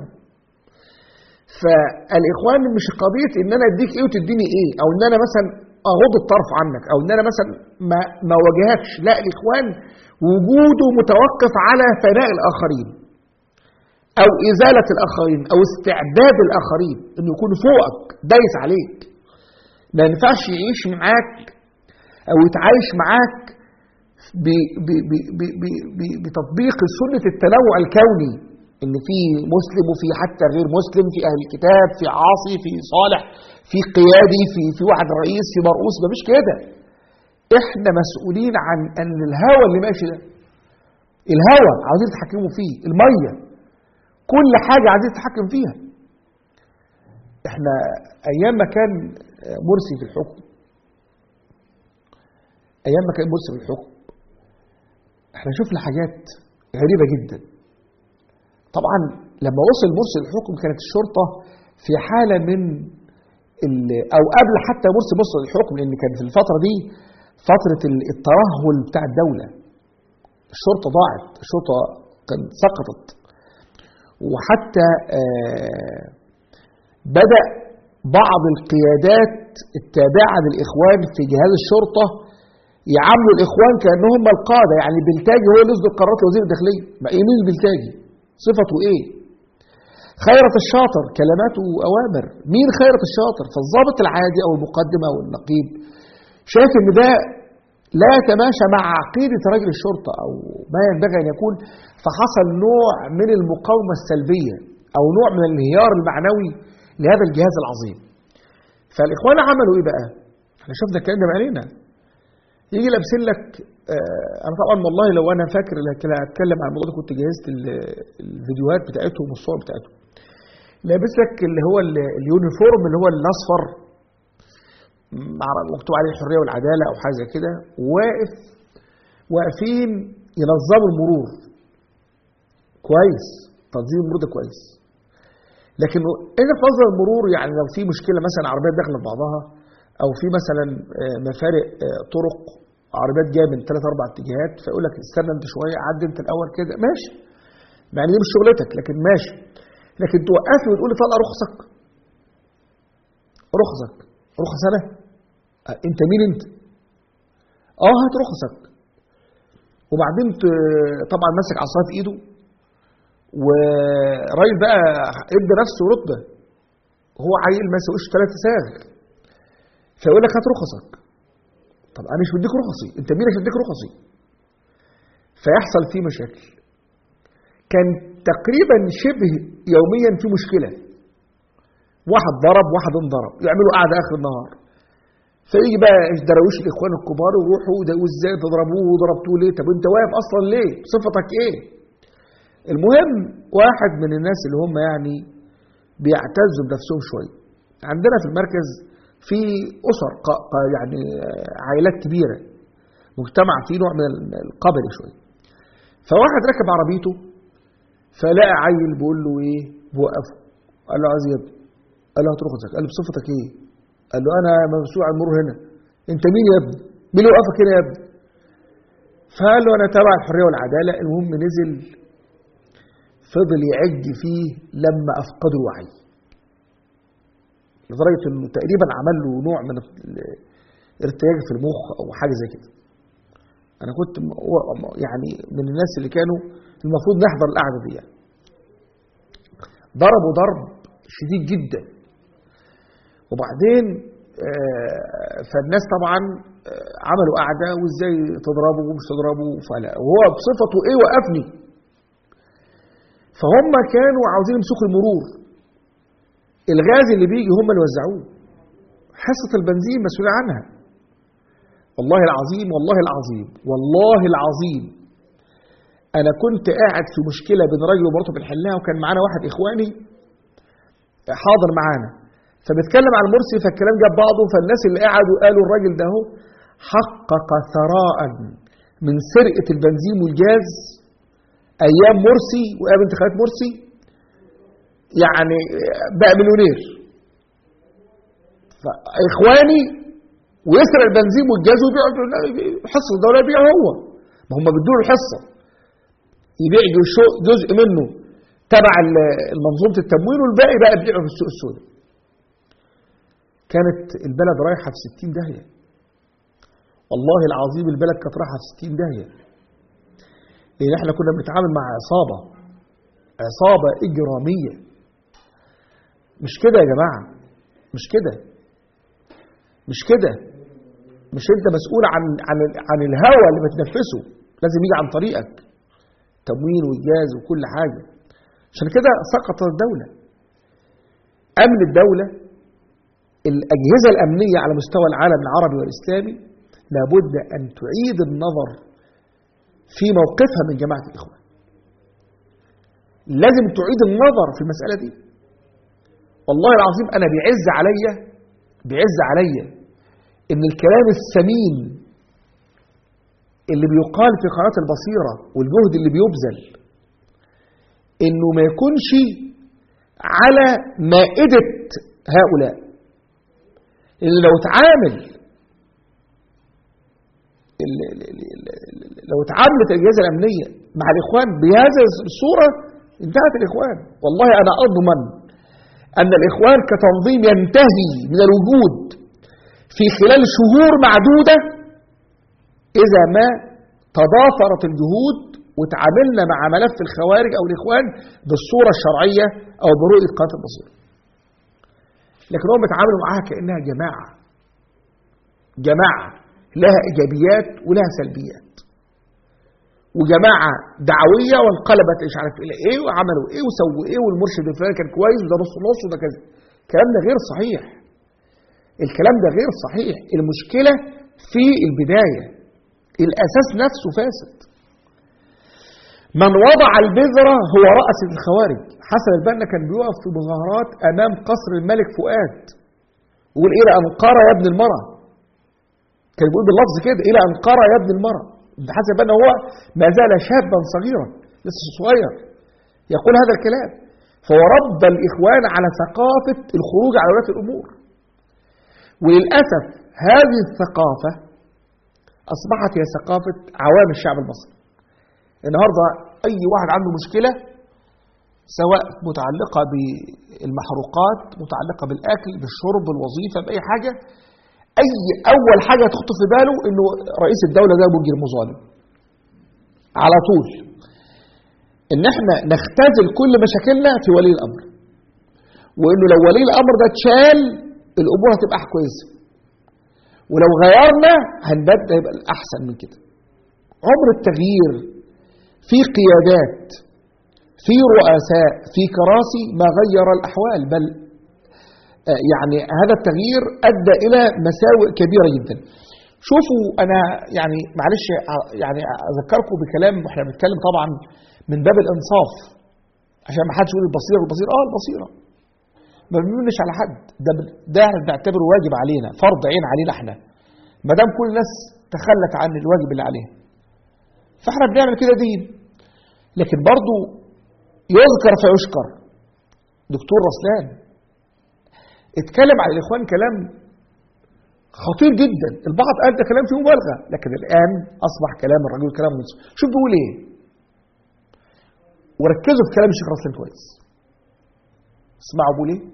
فالإخوان مش قضية إن أنا أديك إيه وتديني إيه أو إن أنا مثلا أغض الطرف عنك أو إن أنا مثلا ما, ما واجهكش لا الإخوان وجوده متوقف على فناء الآخرين أو إزالة الآخرين أو استعداد الآخرين إنه يكون فوقك دايس عليك ما ينفعش يعيش معاك أو يتعايش معاك بتطبيق سنة التنوع الكوني ان في مسلم وفي حتى غير مسلم في اهل الكتاب في عاصي في صالح في قيادي في في واحد رئيس في مرؤوس مفيش كده احنا مسؤولين عن ان الهوى اللي ماشي ده الهوى عاوزين تتحكموا فيه الميه كل حاجه عايزين تتحكم فيها احنا ايام ما كان مرسي في الحكم ايام ما كان مرسي في الحكم احنا شفنا حاجات غريبه جدا طبعا لما وصل مرسي للحكم كانت الشرطة في حالة من ال- أو قبل حتى مرسي وصل للحكم لأن كان في الفترة دي فترة ال- الترهل بتاع الدولة الشرطة ضاعت الشرطة كان سقطت وحتى آه، بدأ بعض القيادات التابعة للإخوان في جهاز الشرطة يعاملوا الإخوان كأنهم هم القادة يعني بلتاجي هو اللي يصدر قرارات وزير الداخلية ما إيه مين البلتاجي صفته إيه خيرة الشاطر كلماته أوامر مين خيرة الشاطر فالضابط العادي أو المقدم أو النقيب شايف إن ده لا يتماشى مع عقيدة رجل الشرطة أو ما ينبغي أن يكون فحصل نوع من المقاومة السلبية أو نوع من الانهيار المعنوي لهذا الجهاز العظيم فالإخوان عملوا إيه بقى؟ احنا شفنا الكلام ده بعينينا يجي لابسين لك آه انا طبعا والله لو انا فاكر اللي هتكلم- هتكلم عن الموضوع ده كنت جهزت ال- الفيديوهات بتاعتهم والصور بتاعتهم لابس لك اللي هو ال- اليونيفورم اللي هو الاصفر مع- مكتوب عليه الحريه والعداله او حاجه زي كده واقف واقفين ينظموا المرور كويس تنظيم المرور ده كويس لكن انت في نظم المرور يعني لو في مشكله مثلا عربيات داخله في بعضها او في مثلا آه، مفارق آه، طرق عربيات جايه من ثلاث اربع اتجاهات فيقول لك استنى انت شويه عدي انت الاول كده ماشي يعني دي مش شغلتك لكن ماشي لكن توقفني وتقول لي طلع رخصك رخصك رخص انا آه، انت مين انت اه هات رخصك وبعدين ت- طبعا ماسك عصايه في ايده وراجل بقى ادى نفسه رتبه هو عيل ما يسويش ثلاث ساغ فيقول لك هات رخصك طب انا مش مديك رخصي انت مين عشان اديك رخصي فيحصل فيه مشاكل كان تقريبا شبه يوميا في مشكله واحد ضرب واحد انضرب يعملوا قعده اخر النهار فيجي بقى دراويش الاخوان الكبار ويروحوا ده وازاي تضربوه وضربتوه ليه طب انت واقف اصلا ليه صفتك ايه المهم واحد من الناس اللي هم يعني بيعتزوا بنفسهم شويه عندنا في المركز في اسر ق- ق- يعني آه، عائلات كبيره مجتمع فيه نوع من القبل شويه فواحد ركب عربيته فلقى عيل بيقول له ايه بوقفه قال له عايز يا ابني قال له هات رخصك قال له بصفتك ايه قال له انا مسؤول عن المرور هنا انت مين يا ابني مين اللي وقفك هنا يا ابني فقال له انا تابع الحريه والعداله المهم نزل فضل يعج فيه لما افقد الوعي لدرجه انه تقريبا عمل له نوع من ال- الارتياج في المخ او حاجه زي كده انا كنت م- و- يعني من الناس اللي كانوا المفروض نحضر القعده دي يعني. ضربوا ضرب شديد جدا وبعدين آه، فالناس طبعا آه، عملوا قعده وازاي تضربه ومش تضربه فلا وهو بصفته ايه وقفني فهم كانوا عاوزين يمسكوا المرور الغاز اللي بيجي هم اللي وزعوه حصة البنزين مسؤول عنها والله العظيم والله العظيم والله العظيم أنا كنت قاعد في مشكلة بين راجل ومراته بنحلها وكان معانا واحد إخواني حاضر معانا فبيتكلم عن مرسي فالكلام جاب بعضه فالناس اللي قعدوا قالوا الراجل ده هو حقق ثراء من سرقة البنزين والجاز ايام مرسي وايام انتخابات مرسي يعني بقى مليونير فاخواني ويسرق البنزين والجاز ويبيع حصه الدوله يبيعه هو ما هم بيدوا له الحصه يبيع جزء- جزء منه تبع ال- منظومه التموين والباقي بقى يبيعه في السوق السوداء كانت البلد رايحه في 60 داهيه والله العظيم البلد كانت رايحه في 60 داهيه لان احنا كنا بنتعامل مع عصابه عصابه اجراميه مش كده يا جماعه مش كده مش كده مش انت مسؤول عن عن عن الهوى اللي بتنفسه لازم يجي عن طريقك تموين وجاز وكل حاجه عشان كده سقطت الدوله امن الدوله الاجهزه الامنيه على مستوى العالم العربي والاسلامي لابد ان تعيد النظر في موقفها من جماعة الإخوان لازم تعيد النظر في المسألة دي والله العظيم أنا بيعز عليا بيعز عليا إن الكلام السمين اللي بيقال في قناة البصيرة والجهد اللي بيبذل انه ما يكونش على مائدة هؤلاء اللي لو تعامل ال- ال- ال- ال- لو تعاملت الأجهزة الأمنية مع الإخوان بهذه الصورة انتهت الإخوان والله أنا أضمن أن الإخوان كتنظيم ينتهي من الوجود في خلال شهور معدودة إذا ما تضافرت الجهود وتعاملنا مع ملف الخوارج أو الإخوان بالصورة الشرعية أو برؤية قناة البصيرة لكن هم بيتعاملوا معاها كأنها جماعة جماعة لها إيجابيات ولها سلبيات وجماعة دعوية وانقلبت مش عارف إلى إيه وعملوا إيه وسووا إيه والمرشد الفلاني كان كويس وده نص نص وده كذا الكلام ده غير صحيح الكلام ده غير صحيح المشكلة في البداية الأساس نفسه فاسد من وضع البذرة هو رأس الخوارج حسن البنا كان بيقف في مظاهرات أمام قصر الملك فؤاد يقول إلى أنقرة يا ابن المرأة كان بيقول باللفظ كده إلى أنقرة يا ابن المرأة حسن البنا هو ما زال شابا صغيرا لسه صغير يقول هذا الكلام فهو ربى الإخوان على ثقافة الخروج على ولاة الأمور وللأسف هذه الثقافة أصبحت هي ثقافة عوام الشعب المصري النهاردة أي واحد عنده مشكلة سواء متعلقة بالمحروقات متعلقة بالأكل بالشرب بالوظيفة بأي حاجة أي أول حاجة تخطر في باله إنه رئيس الدولة ده مجرم وظالم على طول إن إحنا نختزل كل مشاكلنا في ولي الأمر وإنه لو ولي الأمر ده اتشال الأمور هتبقى كويسة ولو غيرنا هنبدأ يبقى الأحسن من كده عمر التغيير في قيادات في رؤساء في كراسي ما غير الأحوال بل آه، يعني هذا التغيير أدى إلى مساوئ كبيرة جدا شوفوا أنا يعني معلش ع- يعني أذكركم بكلام وإحنا بنتكلم طبعا من باب الإنصاف عشان ما حدش يقول البصيرة والبصيرة آه البصيرة ما بنمنش على حد ده ده احنا بنعتبره واجب علينا فرض عين علينا احنا ما دام كل الناس تخلت عن الواجب اللي عليها فاحنا بنعمل كده دين لكن برضو يذكر فيشكر دكتور رسلان اتكلم عن الاخوان كلام خطير جدا البعض قال ده كلام فيه مبالغه لكن الان اصبح كلام الرجل كلام منصف شوف بيقول ايه وركزوا في كلام الشيخ رسلان كويس اسمعوا بيقول ايه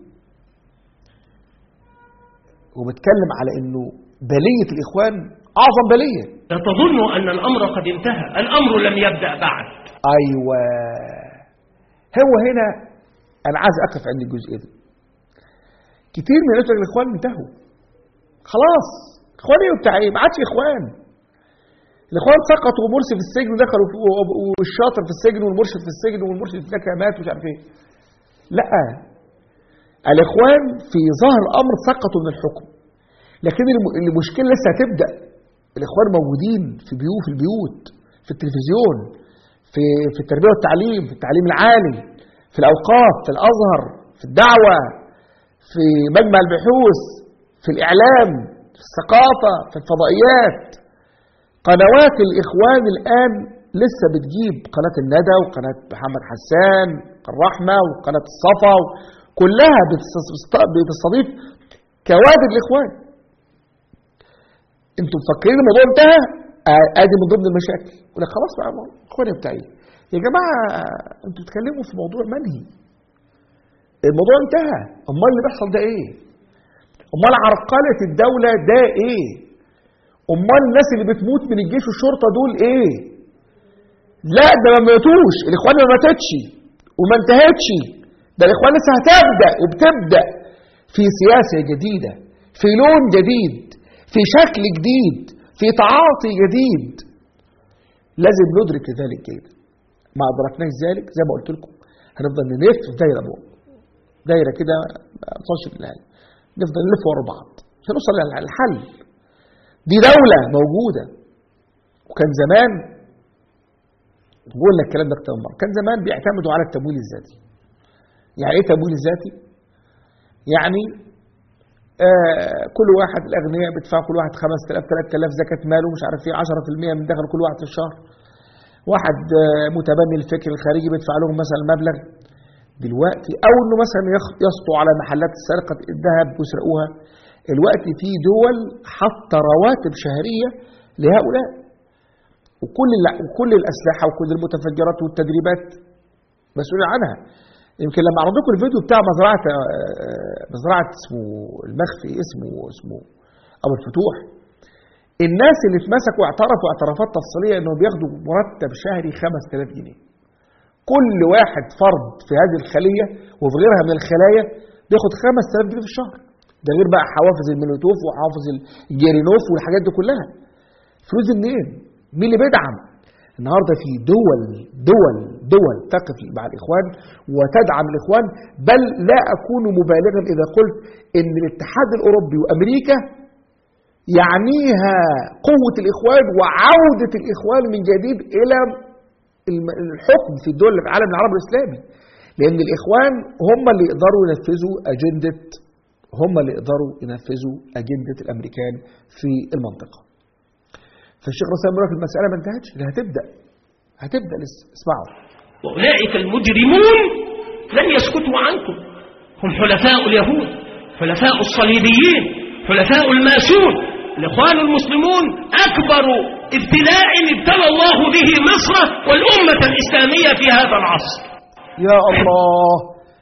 وبتكلم على انه بليه الاخوان اعظم بليه لا تظنوا أن الأمر قد انتهى الأمر لم يبدأ بعد ايوه هو هنا انا عايز اقف عند الجزء ده كتير من نتوج الاخوان انتهوا خلاص اخوان ايه وبتاع ايه ما عادش اخوان الاخوان سقطوا ومرسي في السجن ودخلوا في- و- والشاطر في السجن والمرشد في السجن والمرشد في ده مات ومش عارف ايه لا الاخوان في ظاهر الامر سقطوا من الحكم لكن الم- المشكله لسه هتبدا الاخوان موجودين في بيوت في البيوت في التلفزيون في في التربيه والتعليم في التعليم العالي في الاوقاف في الازهر في الدعوه في مجمع البحوث في الاعلام في الثقافه في الفضائيات قنوات الاخوان الان لسه بتجيب قناه الندى وقناه محمد حسان الرحمه وقناه الصفا كلها بتست- بتستضيف كوادر الاخوان انتوا مفكرين الموضوع انتهى آه، ادي من ضمن المشاكل يقول لك خلاص بقى اخواني بتاعي يا جماعه انتوا بتتكلموا في موضوع منهي الموضوع انتهى امال اللي بيحصل ده ايه امال عرقله الدوله ده ايه امال الناس اللي بتموت من الجيش والشرطه دول ايه لا ده ما ماتوش الاخوان ما ماتتش وما انتهتش ده الاخوان لسه هتبدا وبتبدا في سياسه جديده في لون جديد في شكل جديد في تعاطي جديد لازم ندرك ذلك جيدا ما ادركناش ذلك زي ما قلت لكم هنفضل نلف في دايره بقى دايره كده ما توصلش للنهايه نفضل نلف ورا بعض عشان نوصل للحل دي دوله موجوده وكان زمان بقول لك الكلام ده اكتر من مره كان زمان بيعتمدوا على التمويل الذاتي يعني ايه التمويل الذاتي يعني آه كل واحد الاغنياء بيدفعوا كل واحد 5000 3000 زكاه ماله مش عارف ايه 10% من دخل كل واحد في الشهر واحد آه، متبني الفكر الخارجي بيدفع لهم مثلا مبلغ دلوقتي او انه مثلا يخ- يسطوا على محلات سرقه الذهب ويسرقوها الوقت في دول حاطه رواتب شهريه لهؤلاء وكل الع- وكل الاسلحه وكل المتفجرات والتدريبات مسؤول عنها يمكن لما عرض لكم الفيديو بتاع مزرعه آه، مزرعه اسمه المخفي اسمه اسمه ابو الفتوح الناس اللي اتمسكوا اعترفوا اعترافات تفصيليه انهم بياخدوا مرتب شهري 5000 جنيه كل واحد فرد في هذه الخليه وفي غيرها من الخلايا بياخد 5000 جنيه في الشهر ده غير بقى حوافز الميلوتوف وحوافز الجيرينوف والحاجات دي كلها فلوس دي منين؟ مين اللي بيدعم؟ النهارده في دول دول دول تقف مع الاخوان وتدعم الاخوان بل لا اكون مبالغا اذا قلت ان الاتحاد الاوروبي وامريكا يعنيها قوه الاخوان وعوده الاخوان من جديد الى الم- الحكم في الدول في العالم العربي الاسلامي لان الاخوان هم اللي يقدروا ينفذوا اجنده هم اللي يقدروا ينفذوا اجنده الامريكان في المنطقه فالشيخ رسام يقول لك المساله ما انتهتش ده هتبدا هتبدا لسه اسمعوا وأولئك المجرمون لن يسكتوا عنكم هم حلفاء اليهود حلفاء الصليبيين حلفاء الماسون الإخوان المسلمون أكبر ابتلاء ابتلى الله به مصر والأمة الإسلامية في هذا العصر يا الله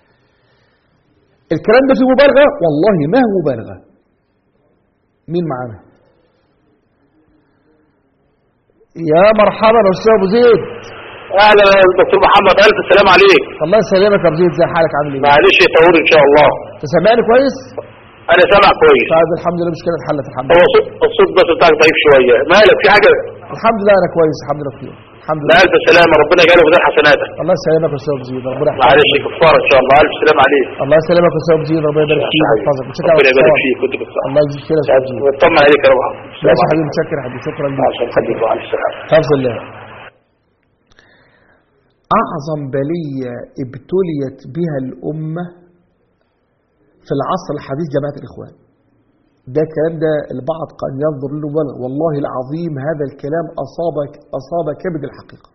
الكلام ده فيه مبالغه والله ما هو مبالغه مين معانا يا مرحبا يا استاذ ابو زيد اهلا يا دكتور محمد الف سلام عليك الله يسلمك يا ابو زيد ازي حالك عامل ايه معلش يا تهور ان شاء الله انت سامعني كويس انا سامع كويس طيب الحمد لله مشكله اتحلت الحمد هو لله صوت- الصوت بس بتاعك ضعيف شويه مالك في حاجه الحمد لله انا كويس الحمد لله بخير الحمد لا لله الف سلامه ربنا يجعله في ذات حسناتك الله يسلمك يا استاذ ابو زيد ربنا يحفظك معلش كفاره ان شاء الله الف سلام عليك الله يسلمك يا استاذ ابو زيد ربنا يبارك فيك ويحفظك متشكر على ربنا يبارك الاتصال. فيك كنت بالصحه الله يجزيك خير يا استاذ ابو زيد واطمن عليك يا رب ماشي يا حبيبي متشكر يا حبيبي شكرا لك عشان حبيبي على السلامه حفظ الله أعظم بلية ابتليت بها الأمة في العصر الحديث جماعة الإخوان ده الكلام ده البعض قد ينظر له بلغ والله العظيم هذا الكلام أصاب أصاب كبد الحقيقة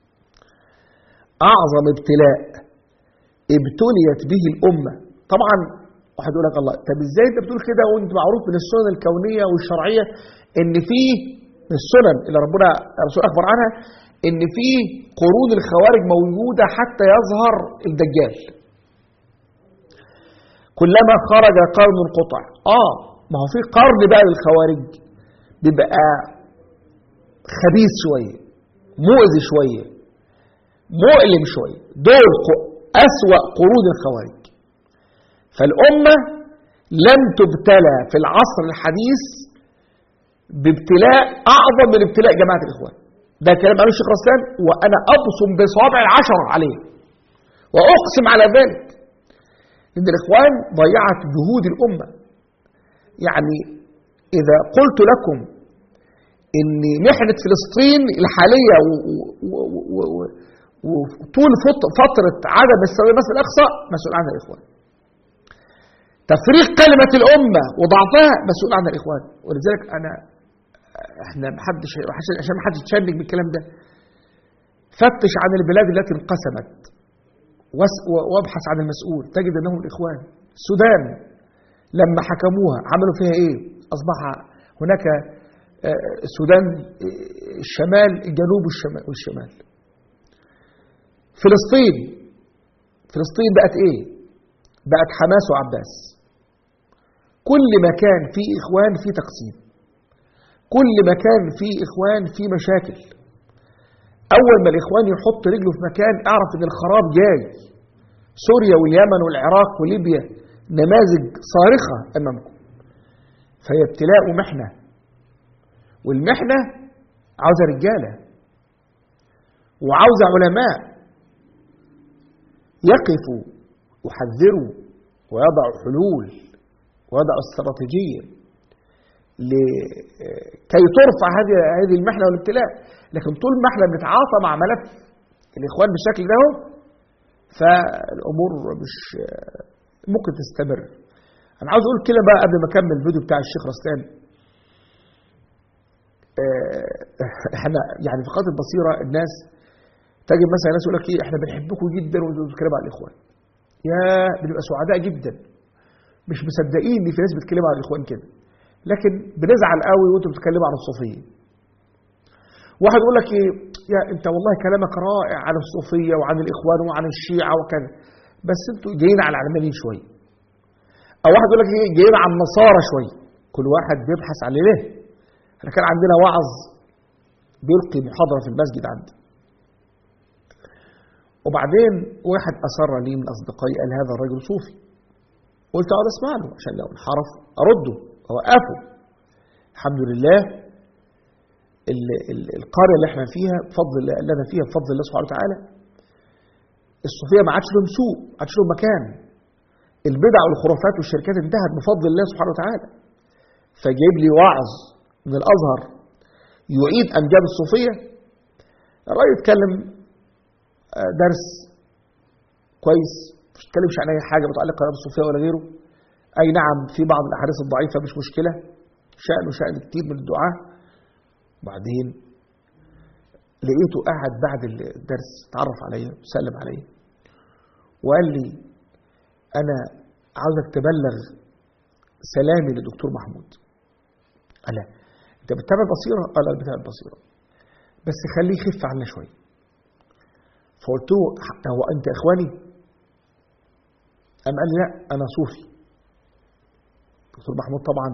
أعظم ابتلاء ابتليت به الأمة طبعا واحد يقول لك الله طب ازاي انت بتقول كده وانت معروف من السنن الكونية والشرعية ان فيه من السنن اللي ربنا الرسول أخبر عنها ان فيه قرون الخوارج موجودة حتى يظهر الدجال كلما خرج قرن قطع اه ما هو في قرن بقى للخوارج بيبقى خبيث شوية مؤذي شوية مؤلم شوية دول ق- أسوأ قرون الخوارج فالأمة لم تبتلى في العصر الحديث بابتلاء أعظم من ابتلاء جماعة الإخوان ده كلام قاله الشيخ رسلان وأنا أبصم بصوابع العشر عليه وأقسم على ذلك إن الإخوان ضيعت جهود الأمة يعني إذا قلت لكم إن محنة فلسطين الحالية و- و- و- و- و- وطول فط- فترة عدم استواء المسجد الأقصى مسؤول عنها الإخوان تفريق كلمة الأمة وضعفها مسؤول عنها الإخوان ولذلك أنا احنا محدش عشان عشان ما حدش يتشنج بالكلام ده فتش عن البلاد التي انقسمت واس- وابحث عن المسؤول تجد انهم الاخوان السودان لما حكموها عملوا فيها ايه اصبح هناك آه، السودان آه، الشمال الجنوب والشمال والشمال فلسطين فلسطين بقت ايه بقت حماس وعباس كل مكان فيه اخوان فيه تقسيم كل مكان فيه اخوان فيه مشاكل اول ما الاخوان يحط رجله في مكان اعرف ان الخراب جاي سوريا واليمن والعراق وليبيا نماذج صارخه امامكم فهي ابتلاء ومحنه والمحنه عاوزه رجاله وعاوزه علماء يقفوا يحذروا ويضعوا حلول ويضعوا استراتيجيه لكي ترفع هذه هذه المحنه والابتلاء لكن طول ما احنا بنتعاطى مع ملف الاخوان بالشكل ده اهو فالامور مش ممكن تستمر انا عاوز اقول كلمه بقى قبل ما اكمل الفيديو بتاع الشيخ رستان آه، احنا يعني في قناه البصيره الناس تجد مثلا ناس يقول لك ايه احنا بنحبكم جدا وبنتكلم عن الاخوان يا بنبقى سعداء جدا مش مصدقين ان في ناس بتتكلم عن الاخوان كده لكن بنزعل قوي وانتوا بتتكلموا عن الصوفيه واحد يقول لك ايه يا انت والله كلامك رائع عن الصوفيه وعن الاخوان وعن الشيعه وكذا بس انتوا جايين على العلمانيين شويه او واحد يقول لك ايه جايين على النصارى شويه كل واحد بيبحث عن ليه احنا كان عندنا وعظ بيلقي محاضره في المسجد عندي وبعدين واحد اصر لي من اصدقائي قال هذا الرجل صوفي قلت اقعد اسمع له عشان لو انحرف ارده اوقفه الحمد لله ال- ال- القريه اللي احنا فيها بفضل الله اللي انا فيها بفضل الله سبحانه وتعالى الصوفيه ما عادش لهم سوق ما عادش لهم مكان البدع والخرافات والشركات انتهت بفضل الله سبحانه وتعالى فجايب لي واعظ من الازهر يعيد انجاب الصوفيه الراجل اتكلم آه، درس كويس مش اتكلمش عن اي حاجه متعلقه لا بالصوفيه ولا غيره اي نعم في بعض الاحاديث الضعيفه مش مشكله شأنه شأن كتير من الدعاء بعدين لقيته قاعد بعد الدرس اتعرف عليا وسلم عليا وقال لي انا عاوزك تبلغ سلامي للدكتور محمود قال لا انت بتتابع البصيره قال لا بتابع البصيره بس خليه يخف عنا شويه فقلت له هو انت اخواني قام قال لي لا انا صوفي دكتور محمود طبعا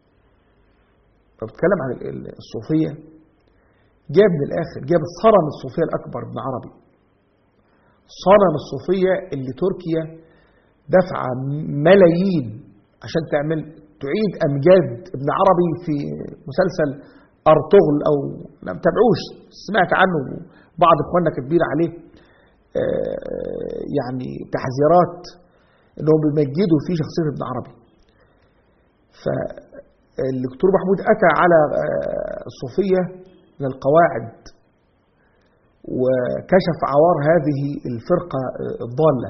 فبتكلم عن ال- ال- الصوفيه جاب من الاخر جاب صنم الصوفيه الاكبر ابن عربي صنم الصوفيه اللي تركيا دفع ملايين عشان تعمل تعيد امجاد ابن عربي في مسلسل ارطغرل او لا ما تابعوش سمعت عنه بعض اخواننا كاتبين عليه آه، يعني تحذيرات انهم بيمجدوا فيه شخصيه ابن عربي فالدكتور محمود اتى على آه، الصوفيه من القواعد وكشف عوار هذه الفرقه آه، الضاله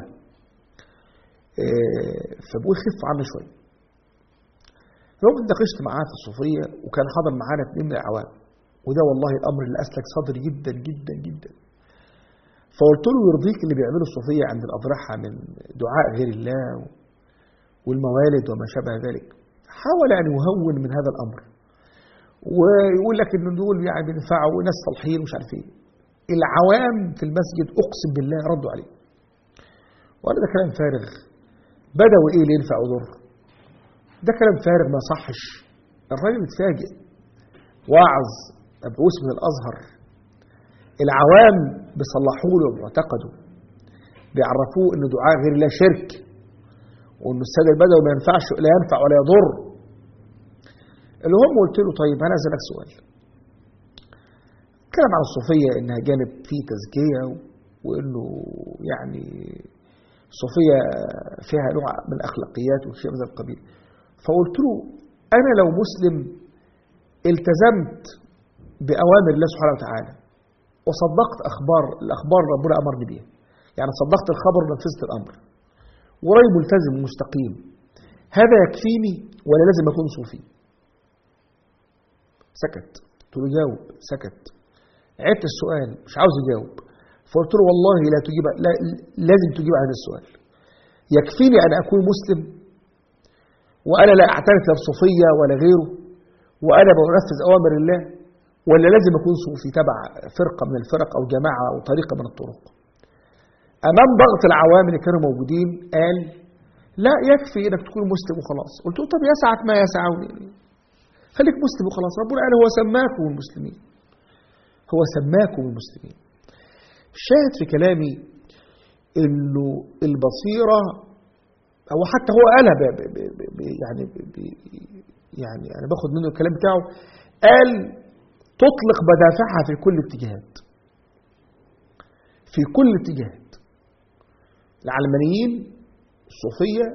آه، فبقول خف عنه شويه يوم اتناقشت معاه في الصوفيه وكان حاضر معانا اثنين من العوام وده والله الامر اللي اسلك صدري جدا جدا جدا فقلت له يرضيك اللي بيعمله الصوفيه عند الاضرحه من دعاء غير الله والموالد وما شابه ذلك حاول ان يهون من هذا الامر ويقول لك ان دول يعني بينفعوا وناس صالحين ومش عارف ايه العوام في المسجد اقسم بالله ردوا عليه وانا ده كلام فارغ بدأوا ايه اللي ينفع ويضر ده كلام فارغ ما صحش الراجل اتفاجئ واعظ مبعوث من الازهر العوام بيصلحوا له معتقده بيعرفوه ان دعاء غير الله شرك وان الساده البدوي ما ينفعش لا ينفع ولا يضر اللي هم قلت له طيب انا اسالك سؤال اتكلم عن الصوفيه انها جانب فيه تزكيه وانه يعني الصوفيه فيها نوع من الاخلاقيات وشيء من هذا القبيل فقلت له انا لو مسلم التزمت باوامر الله سبحانه وتعالى وصدقت اخبار الاخبار اللي ربنا امرني بيها يعني صدقت الخبر ونفذت الامر وراي ملتزم ومستقيم هذا يكفيني ولا لازم اكون صوفي سكت قلت له جاوب سكت عدت السؤال مش عاوز يجاوب فقلت له والله لا تجيب لا لازم تجيب عن السؤال يكفيني ان اكون مسلم وانا لا اعترف لا بصوفيه ولا غيره وانا بنفذ اوامر الله ولا لازم اكون صوفي تبع فرقه من الفرق او جماعه او طريقه من الطرق امام ضغط العوام اللي كانوا موجودين قال لا يكفي انك تكون مسلم وخلاص قلت له طب يسعك ما يسعني خليك مسلم وخلاص ربنا قال هو سماكم المسلمين هو سماكم المسلمين الشاهد في كلامي انه البصيره هو حتى هو قالها ب ب ب ب يعني ب ب يعني انا باخد منه الكلام بتاعه قال تطلق مدافعها في كل الاتجاهات في كل الاتجاهات العلمانيين الصوفيه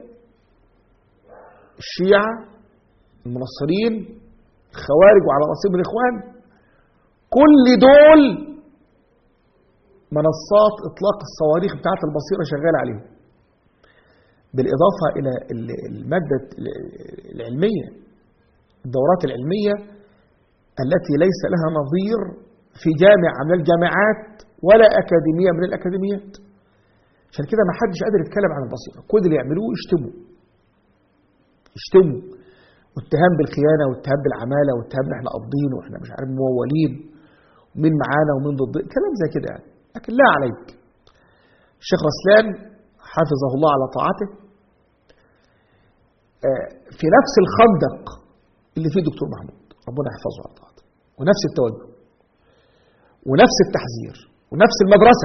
الشيعه المنصرين الخوارج وعلى راسهم الاخوان كل دول منصات اطلاق الصواريخ بتاعت البصيره شغاله عليهم بالاضافه الى الماده العلميه الدورات العلميه التي ليس لها نظير في جامعة من الجامعات ولا أكاديمية من الأكاديميات عشان كده ما حدش قادر يتكلم عن البصيرة كل اللي يعملوه يشتموا يشتموا واتهام بالخيانة واتهام بالعمالة واتهام ان احنا قابضين واحنا مش عارف ممولين ومين معانا ومين ضد كلام زي كده يعني لكن لا عليك الشيخ رسلان حفظه الله على طاعته آه، في نفس الخندق اللي فيه دكتور محمود ربنا يحفظه على طاعته ونفس التوجه ونفس التحذير ونفس المدرسة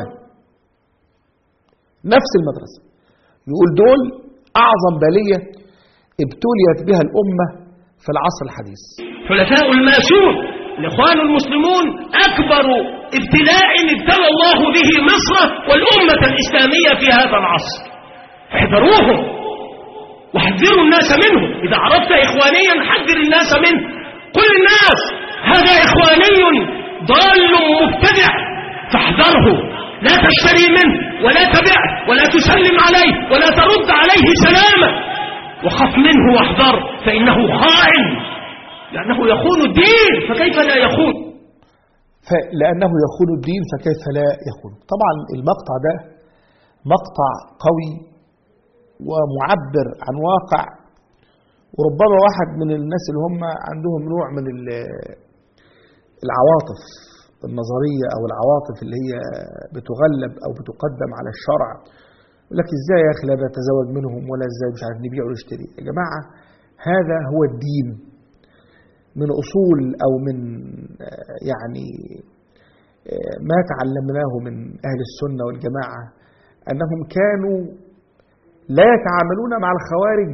نفس المدرسة يقول دول أعظم بلية ابتليت بها الأمة في العصر الحديث حلفاء الماسون الإخوان المسلمون أكبر ابتلاء ابتلى الله به مصر والأمة الإسلامية في هذا العصر احذروهم وحذروا الناس منهم إذا عرفت إخوانيا حذر الناس منه قل الناس هذا إخواني ضال مبتدع فاحذره لا تشتري منه ولا تبعه ولا تسلم عليه ولا ترد عليه سلاما وخف منه واحذر فإنه خائن لأنه يخون الدين فكيف لا يخون لأنه يخون الدين فكيف لا يخون طبعا المقطع ده مقطع قوي ومعبر عن واقع وربما واحد من الناس اللي هم عندهم نوع من العواطف النظرية أو العواطف اللي هي بتغلب أو بتقدم على الشرع يقول لك ازاي يا اخي لا نتزوج منهم ولا ازاي مش عارف نبيع ونشتري يا جماعه هذا هو الدين من اصول او من يعني ما تعلمناه من اهل السنه والجماعه انهم كانوا لا يتعاملون مع الخوارج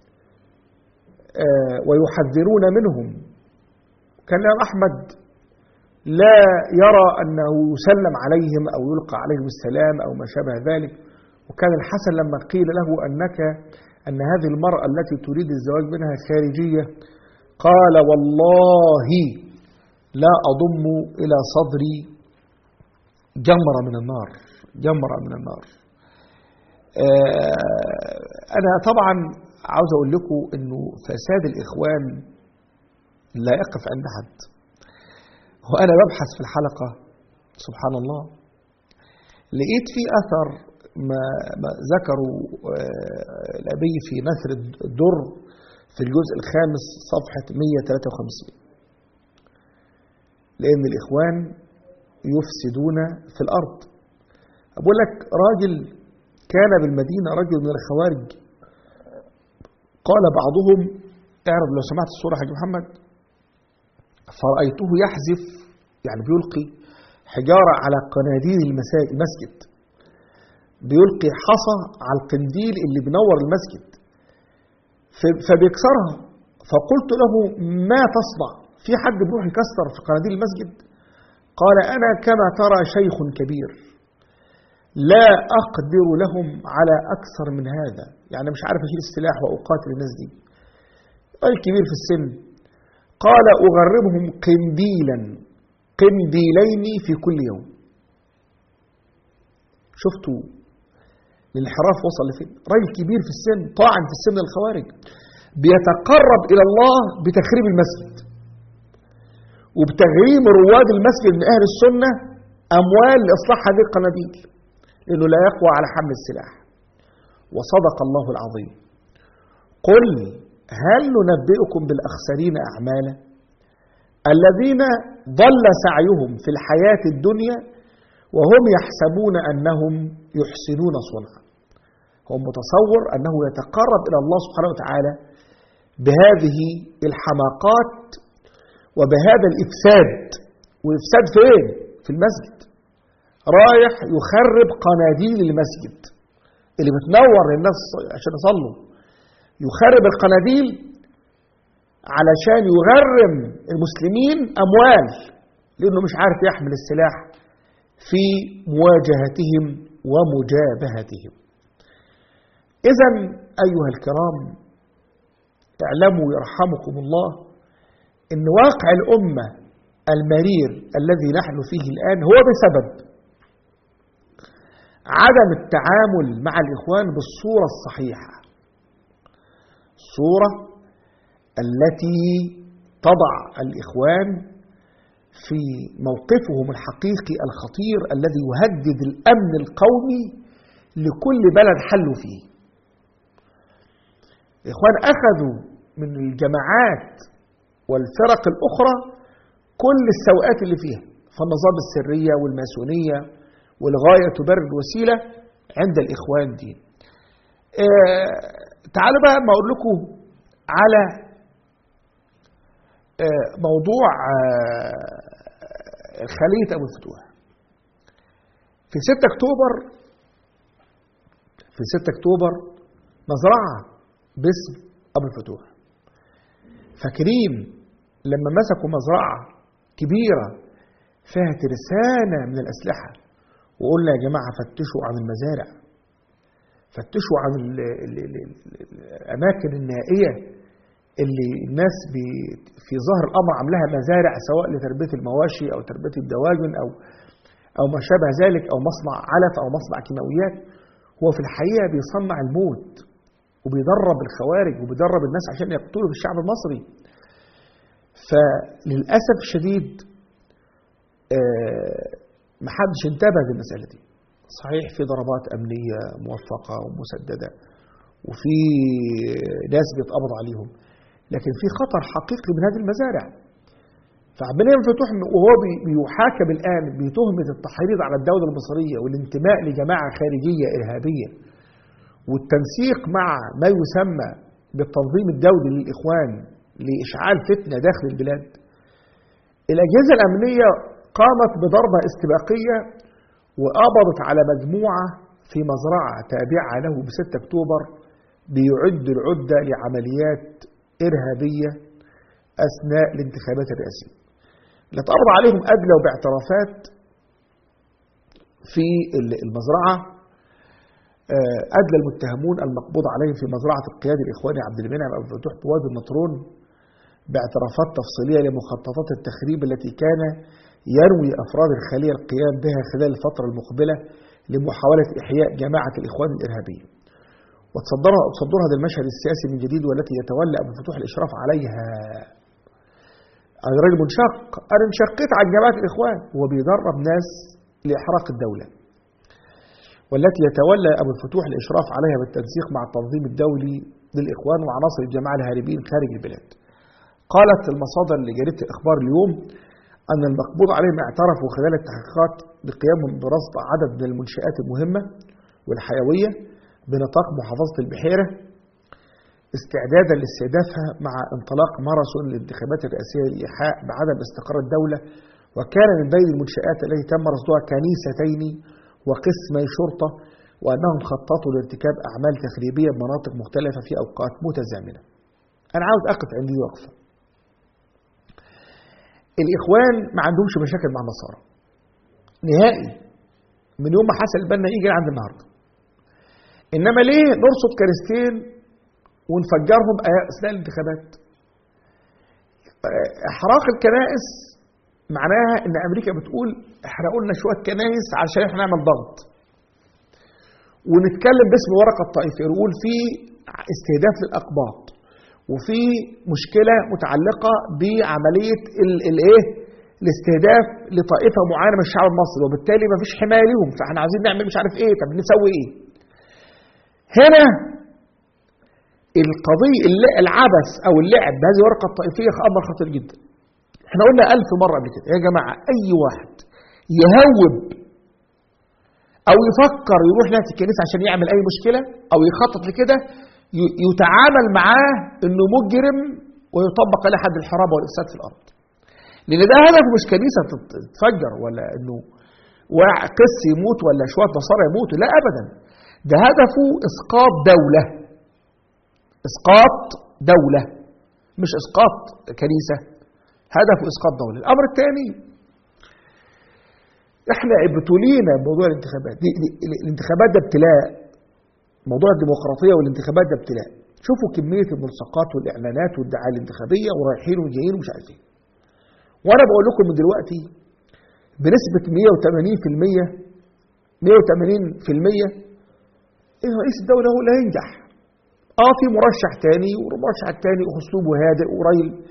ويحذرون منهم كان الامام احمد لا يرى انه يسلم عليهم او يلقى عليهم السلام او ما شابه ذلك وكان الحسن لما قيل له أنك أن هذه المرأة التي تريد الزواج منها خارجية قال والله لا أضم إلى صدري جمرة من النار جمرة من النار أنا طبعا عاوز أقول لكم أنه فساد الإخوان لا يقف عند حد وأنا ببحث في الحلقة سبحان الله لقيت في أثر ما, ما ذكروا الأبي في نثر الدر في الجزء الخامس صفحة 153 لأن الإخوان يفسدون في الأرض أقول لك راجل كان بالمدينة رجل من الخوارج قال بعضهم اعرض لو سمعت الصورة حاج محمد فرأيته يحذف يعني بيلقي حجارة على قناديل المسجد بيلقي حصى على القنديل اللي بنور المسجد فبيكسرها فقلت له ما تصنع في حد بيروح يكسر في قناديل المسجد قال أنا كما ترى شيخ كبير لا أقدر لهم على أكثر من هذا يعني مش عارف أشيل السلاح وأقاتل الناس دي الكبير في السن قال أغرمهم قنديلا قنديلين في كل يوم شفتوا الانحراف وصل لفين راجل كبير في السن طاعن في السن الخوارج بيتقرب إلى الله بتخريب المسجد وبتغريم رواد المسجد من أهل السنة أموال لإصلاح هذه القناديل لأنه لا يقوى على حمل السلاح وصدق الله العظيم قل هل ننبئكم بالأخسرين أعمالا الذين ضل سعيهم في الحياة الدنيا وهم يحسبون أنهم يحسنون صنعا هو متصور أنه يتقرب إلى الله سبحانه وتعالى بهذه الحماقات وبهذا الإفساد وإفساد فين؟ في المسجد رايح يخرب قناديل المسجد اللي بتنور للناس عشان يصلوا يخرب القناديل علشان يغرم المسلمين أموال لأنه مش عارف يحمل السلاح في مواجهتهم ومجابهتهم إذا أيها الكرام اعلموا يرحمكم الله أن واقع الأمة المرير الذي نحن فيه الآن هو بسبب عدم التعامل مع الإخوان بالصورة الصحيحة الصورة التي تضع الإخوان في موقفهم الحقيقي الخطير الذي يهدد الأمن القومي لكل بلد حلوا فيه إخوان أخذوا من الجماعات والفرق الأخرى كل السوءات اللي فيها فالنظام السرية والماسونية والغاية تبرر الوسيلة عند الإخوان دي آه تعالوا بقى ما أقول لكم على آه موضوع آه خلية أبو الفتوح في 6 أكتوبر في 6 أكتوبر مزرعة باسم أبو الفتوح فاكرين لما مسكوا مزرعة كبيرة فيها ترسانة من الأسلحة وقلنا يا جماعة فتشوا عن المزارع فتشوا عن ال ال ال الأماكن النائية اللي الناس في ظهر الأمر عاملاها مزارع سواء لتربية المواشي أو تربية الدواجن أو أو ما شابه ذلك أو مصنع علف أو مصنع كيماويات هو في الحقيقة بيصنع الموت وبيدرب الخوارج وبيدرب الناس عشان يقتلوا في الشعب المصري فللأسف الشديد آه محدش انتبه للمسألة دي صحيح في ضربات أمنية موفقة ومسددة وفي ناس بيتقبض عليهم لكن في خطر حقيقي من هذه المزارع فعملية مفتوح وهو بيحاكم الآن بتهمة التحريض على الدولة المصرية والانتماء لجماعة خارجية إرهابية والتنسيق مع ما يسمى بالتنظيم الدولي للإخوان لإشعال فتنة داخل البلاد الأجهزة الأمنية قامت بضربة استباقية وقبضت على مجموعة في مزرعة تابعة له ب 6 أكتوبر بيعد العدة لعمليات إرهابية أثناء الانتخابات الرئاسية اللي اتقبض عليهم أدلوا باعترافات في المزرعة أدلى المتهمون المقبوض عليهم في مزرعة القيادي الإخواني عبد المنعم أبو فتوح بوادي النطرون باعترافات تفصيلية لمخططات التخريب التي كان يروي أفراد الخلية القيام بها خلال الفترة المقبلة لمحاولة إحياء جماعة الإخوان الإرهابية وتصدرها تصدر هذا المشهد السياسي من جديد والتي يتولى أبو الفتوح الإشراف عليها أنا راجل منشق أنا انشقيت عن جماعة الإخوان هو بيدرب ناس لإحراق الدولة والتي يتولى أبو الفتوح الإشراف عليها بالتنسيق مع التنظيم الدولي للإخوان وعناصر الجماعة الهاربين خارج البلاد قالت المصادر لجريدة الإخبار اليوم أن المقبوض عليهم اعترفوا خلال التحقيقات بقيامهم برصد عدد من المنشآت المهمة والحيوية بنطاق محافظة البحيرة استعدادا لاستهدافها مع انطلاق ماراثون الانتخابات الرئاسية للإيحاء بعدم استقرار الدولة وكان من بين المنشآت التي تم رصدها كنيستين وقسمي شرطة وأنهم خططوا لارتكاب أعمال تخريبية بمناطق مختلفة في أوقات متزامنة أنا عاوز أقف عندي وقفة الإخوان ما عندهمش مشاكل مع النصارى نهائي من يوم ما حسن البنا يجي عند النهارده انما ليه نرصد كنيستين ونفجرهم اثناء الانتخابات احراق الكنائس معناها ان امريكا بتقول احرقوا لنا شويه كنائس علشان احنا نعمل ضغط ونتكلم باسم ورقه الطائفيه نقول في استهداف للاقباط وفي مشكله متعلقه بعمليه الايه الاستهداف لطائفه معينه من الشعب المصري وبالتالي ما فيش حمايه ليهم فاحنا عايزين نعمل مش عارف ايه طب نسوي ايه هنا القضية العبث أو اللعب بهذه الورقة الطائفية أمر خطير جدا احنا قلنا ألف مرة قبل كده يا جماعة أي واحد يهوب أو يفكر يروح ناحية الكنيسة عشان يعمل أي مشكلة أو يخطط لكده يتعامل معاه إنه مجرم ويطبق عليه حد الحرابة والإفساد في الأرض لأن ده هدفه مش كنيسة تتفجر ولا إنه قس يموت ولا شوية نصارى يموتوا لا أبدا ده هدفه اسقاط دوله اسقاط دوله مش اسقاط كنيسه هدفه اسقاط دوله الامر الثاني احنا ابتلينا بموضوع الانتخابات دي, دي الانتخابات ده ابتلاء موضوع الديمقراطيه والانتخابات ده ابتلاء شوفوا كميه الملصقات والاعلانات والدعايه الانتخابيه ورايحين وجايين ومش عارف ايه وانا بقول لكم من دلوقتي بنسبه 180% 180% إيه رئيس الدولة هو اللي هينجح اه في مرشح تاني والمرشح التاني اسلوبه هادئ وراجل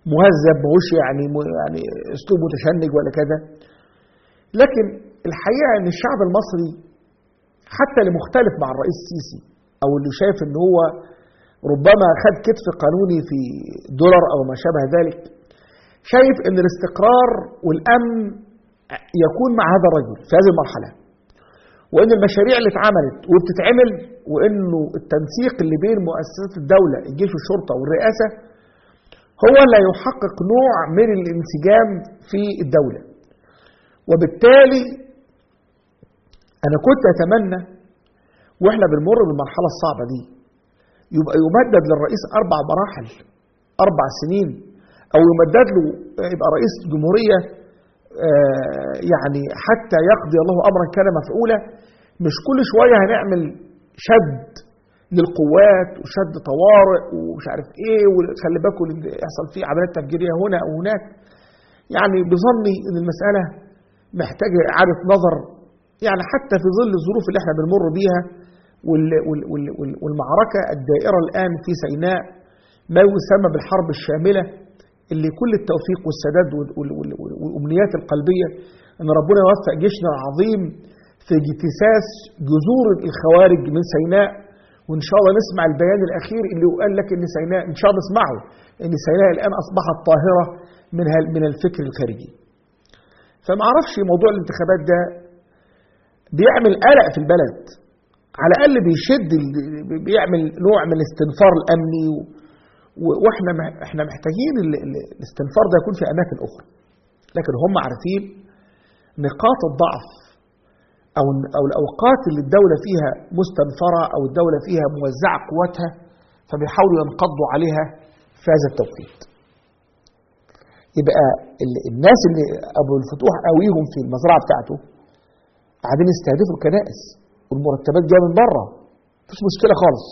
مهذب ماهوش يعني يعني اسلوب متشنج ولا كذا لكن الحقيقه ان الشعب المصري حتى اللي مختلف مع الرئيس السيسي او اللي شايف ان هو ربما خد كتف قانوني في دولار او ما شابه ذلك شايف ان الاستقرار والامن يكون مع هذا الرجل في هذه المرحله وان المشاريع اللي اتعملت وبتتعمل وانه التنسيق اللي بين مؤسسات الدوله الجيش والشرطه والرئاسه هو اللي يحقق نوع من الانسجام في الدوله وبالتالي انا كنت اتمنى واحنا بنمر بالمرحله الصعبه دي يبقى يمدد للرئيس اربع مراحل اربع سنين او يمدد له يبقى رئيس جمهوريه آه، يعني حتى يقضي الله امرا كان مفعولا مش كل شويه هنعمل شد للقوات وشد طوارئ ومش عارف ايه وخلي بالكم إن يحصل فيه عمليات تفجيريه هنا او هناك يعني بظني ان المساله محتاجه اعاده نظر يعني حتى في ظل الظروف اللي احنا بنمر بيها وال- وال- وال- وال- والمعركه الدائره الان في سيناء ما يسمى بالحرب الشامله اللي كل التوفيق والسداد وال- وال- وال- وال- والامنيات القلبيه ان ربنا يوفق جيشنا العظيم في اجتثاث جذور الخوارج من سيناء وان شاء الله نسمع البيان الاخير اللي قال لك ان سيناء ان شاء الله نسمعه ان سيناء الان اصبحت طاهره من هال- من الفكر الخارجي. فما اعرفش موضوع الانتخابات ده بيعمل قلق في البلد على الاقل بيشد ال- بيعمل نوع من الاستنفار الامني و- و- واحنا مح- احنا محتاجين ال- ال- الاستنفار ده يكون في اماكن اخرى لكن هم عارفين نقاط الضعف او او الاوقات اللي الدوله فيها مستنفره او الدوله فيها موزعه قواتها فبيحاولوا ينقضوا عليها في هذا التوقيت. يبقى ال- الناس اللي ابو الفتوح قويهم في المزرعه بتاعته قاعدين يستهدفوا الكنائس والمرتبات جايه من بره مفيش مشكله خالص.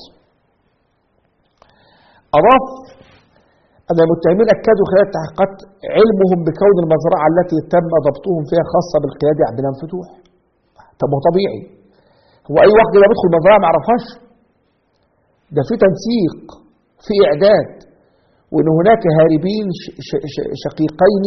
اضاف ان المتهمين اكدوا خلال التحقيقات علمهم بكون المزرعه التي تم ضبطهم فيها خاصه بالقيادي عبد المنعم فتوح. طب ما هو طبيعي هو اي واحد يبقى بيدخل مزرعه ما يعرفهاش ده في تنسيق في اعداد وان هناك هاربين ش- ش- ش- شقيقين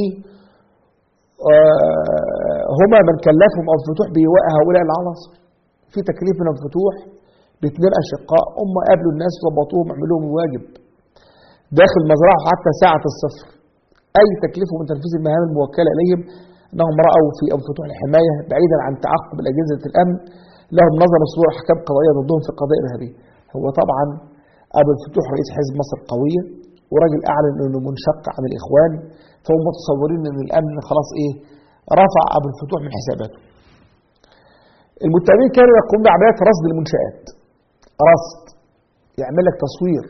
آه، هما من كلفهم ابو الفتوح بإيواء هؤلاء العناصر في تكليف من ابو الفتوح باثنين اشقاء هم قابلوا الناس وظبطوهم عملوا لهم الواجب داخل المزرعه حتى ساعه الصفر اي تكليف من تنفيذ المهام الموكله اليهم انهم راوا في ابو الفتوح الحمايه بعيدا عن تعقب الاجهزه الامن لهم نظر صدور احكام قضائيه ضدهم في قضايا ارهابيه هو طبعا ابو الفتوح رئيس حزب مصر القويه وراجل اعلن انه منشق عن الاخوان فهم متصورين ان الامن خلاص ايه رفع ابو الفتوح من حساباته المتهمين كانوا يقومون بعمليات رصد المنشآت رصد يعمل لك تصوير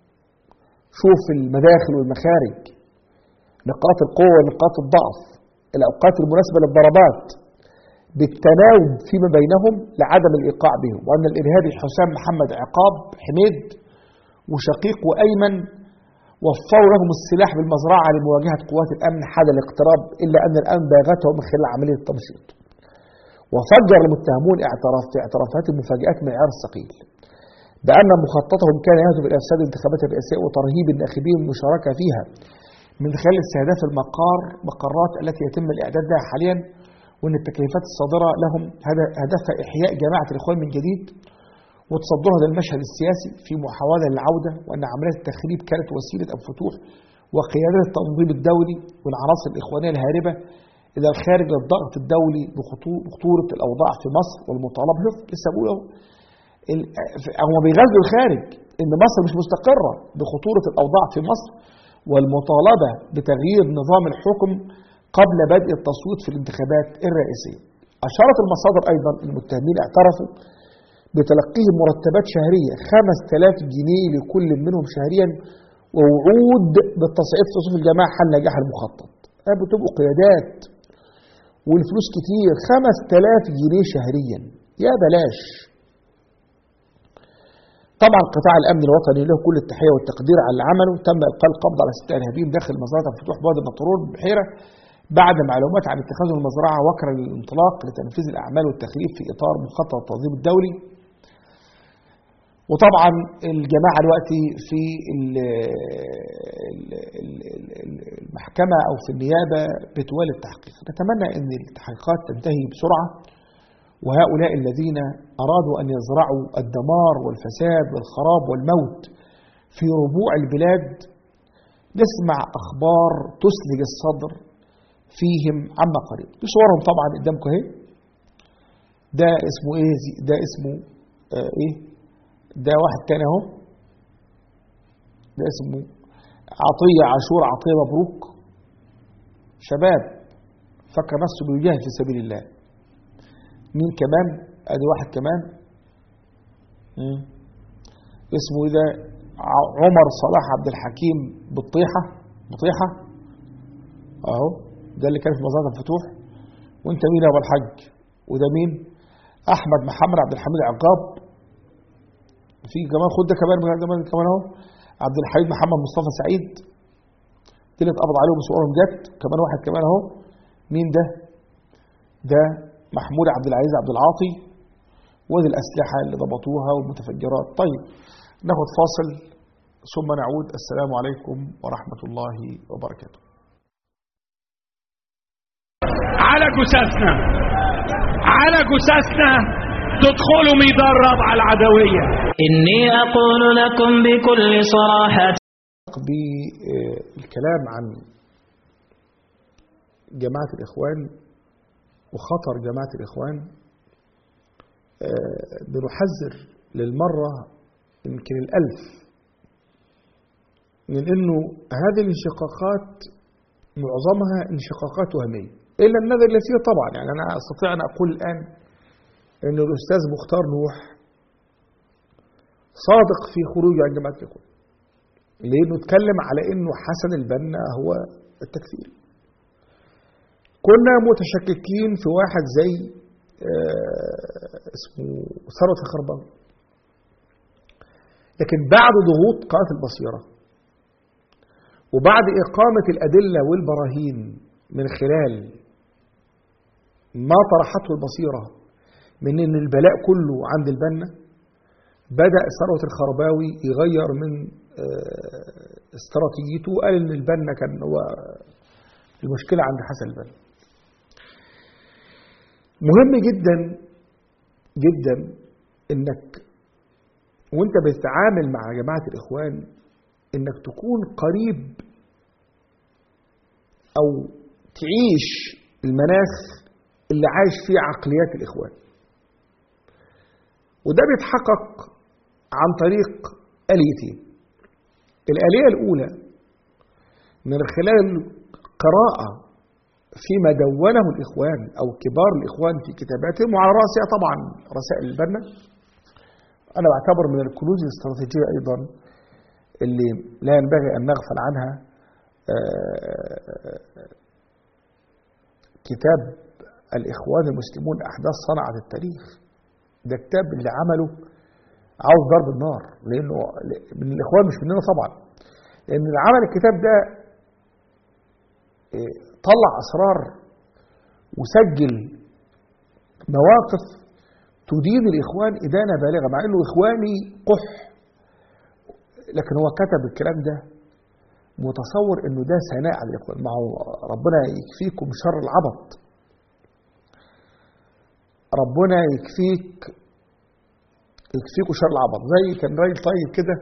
شوف المداخل والمخارج نقاط القوة ونقاط الضعف الأوقات المناسبة للضربات بالتناوب فيما بينهم لعدم الإيقاع بهم وأن الإرهابي حسام محمد عقاب حميد وشقيقه أيمن وفروا لهم السلاح بالمزرعة لمواجهة قوات الأمن حال الاقتراب إلا أن الأمن باغتهم من خلال عملية التمشيط وفجر المتهمون اعتراف في اعترافات المفاجآت من عيار الثقيل بأن مخططهم كان يهدف إلى إفساد الانتخابات الرئاسية وترهيب الناخبين من المشاركة فيها من خلال استهداف المقار مقرات التي يتم الإعداد لها حاليا وأن التكليفات الصادرة لهم هذا هدفها إحياء جماعة الإخوان من جديد وتصدرها للمشهد السياسي في محاولة للعودة وأن عمليات التخريب كانت وسيلة أبو فتوح وقيادة التنظيم الدولي والعناصر الإخوانية الهاربة إلى الخارج للضغط الدولي بخطورة الأوضاع في مصر والمطالبة شوف لسه بقوله ال- هم بيغزوا الخارج إن مصر مش مستقرة بخطورة الأوضاع في مصر والمطالبة بتغيير نظام الحكم قبل بدء التصويت في الانتخابات الرئاسية أشارت المصادر أيضا المتهمين اعترفوا بتلقيهم مرتبات شهرية 5000 جنيه لكل منهم شهريا ووعود بالتصعيد في صفوف الجماعة حل نجاح المخطط أبو تبقوا قيادات والفلوس كتير 5000 جنيه شهريا يا بلاش طبعا قطاع الامن الوطني له كل التحيه والتقدير على اللي عمله تم القاء القبض على ست ارهابيين داخل مزرعه الفتوح بوادي النطرون بحيره بعد معلومات عن اتخاذ المزرعه وكرا للانطلاق لتنفيذ الاعمال والتخريب في اطار مخطط التنظيم الدولي وطبعا الجماعة دلوقتي في المحكمة أو في النيابة بتوالي التحقيق نتمنى أن التحقيقات تنتهي بسرعة وهؤلاء الذين أرادوا أن يزرعوا الدمار والفساد والخراب والموت في ربوع البلاد نسمع أخبار تسلج الصدر فيهم عما قريب في صورهم طبعا قدامكم اهي ده اسمه ايه ده اسمه آه ايه ده واحد تاني اهو ده اسمه عطية عاشور عطية مبروك شباب فكر نفسه بيجاهد في سبيل الله مين كمان ادي واحد كمان مم. اسمه ايه ده عمر صلاح عبد الحكيم بطيحة بطيحة اهو ده اللي كان في مزارة الفتوح وانت مين يا ابو الحاج وده مين احمد محمد عبد الحميد عقاب في كمان خد ده كمان كمان كمان اهو عبد الحميد محمد مصطفى سعيد دي اللي اتقبض عليهم صورهم جت كمان واحد كمان اهو مين ده ده محمود عبد العزيز عبد العاطي ودي الاسلحه اللي ضبطوها والمتفجرات طيب ناخد فاصل ثم نعود السلام عليكم ورحمه الله وبركاته على جثثنا على جثثنا تدخلوا ميدان على العدوية إني أقول لكم بكل صراحة بالكلام عن جماعة الإخوان وخطر جماعة الإخوان بنحذر للمرة يمكن الألف من أنه هذه الانشقاقات معظمها انشقاقات وهمية إلا النذر اللي فيه طبعا يعني أنا أستطيع أن أقول الآن أن الأستاذ مختار نوح صادق في خروجه عن جماعة الإخوان لأنه اتكلم على أنه حسن البنا هو التكفير كنا متشككين في واحد زي اسمه ثروة الخربان لكن بعد ضغوط قناة البصيرة وبعد إقامة الأدلة والبراهين من خلال ما طرحته البصيرة من أن البلاء كله عند البنا بدأ ثروة الخرباوي يغير من استراتيجيته وقال أن البنا كان هو المشكلة عند حسن البنا مهم جدا جدا انك وانت بتتعامل مع جماعة الاخوان انك تكون قريب او تعيش المناخ اللي عايش فيه عقليات الاخوان وده بيتحقق عن طريق آليتين الآلية الأولى من خلال قراءة فيما دونه الإخوان أو كبار الإخوان في كتاباتهم وعلى رأسها طبعا رسائل البنا أنا بعتبر من الكنوز الاستراتيجية أيضا اللي لا ينبغي أن نغفل عنها كتاب الإخوان المسلمون أحداث صنعت التاريخ ده كتاب اللي عمله عاوز ضرب النار لأنه من الإخوان مش مننا طبعا لأن اللي عمل الكتاب ده طلع أسرار وسجل مواقف تدين الإخوان إدانة بالغة مع أنه إخواني قح لكن هو كتب الكلام ده متصور أنه ده ثناء على الإخوان ما هو ربنا يكفيكم شر العبط ربنا يكفيك يكفيكوا شر العبط زي كان راجل طيب كده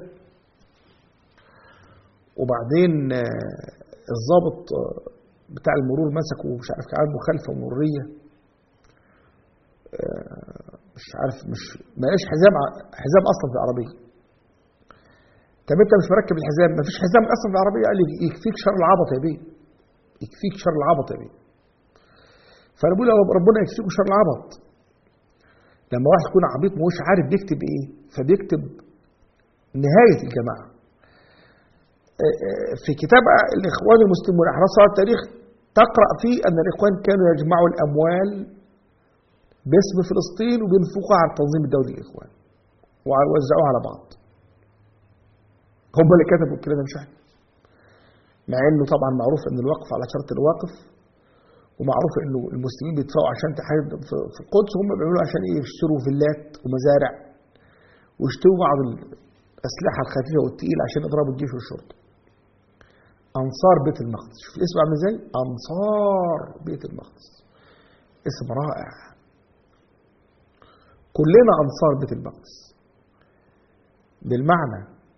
وبعدين الضابط بتاع المرور مسكه ومش عارف كان عنده مخالفه مروريه مش عارف مش ما لقاش حزام حزام اصلا في العربيه طب انت مش مركب الحزام ما فيش حزام اصلا في العربيه قال لي يكفيك شر العبط يا بيه يكفيك شر العبط يا بيه فانا بقول ربنا يكفيكوا شر العبط لما واحد يكون عبيط مش عارف بيكتب ايه فبيكتب نهايه الجماعه في كتاب الإخوان المسلمون أحداث صلاة التاريخ تقرأ فيه أن الإخوان كانوا يجمعوا الأموال باسم فلسطين وبينفقوها على التنظيم الدولي للإخوان ووزعوها على بعض هم اللي كتبوا الكلام ده مش احنا مع انه طبعا معروف ان الوقف على شرط الواقف ومعروف انه المسلمين بيدفعوا عشان تحارب في القدس هم بيعملوا عشان ايه يشتروا فيلات ومزارع ويشتروا بعض الأسلحة الخفيفة والتقيلة عشان يضربوا الجيش والشرطة أنصار بيت المقدس شوف الاسم عامل ازاي أنصار بيت المقدس اسم رائع كلنا أنصار بيت المقدس بالمعنى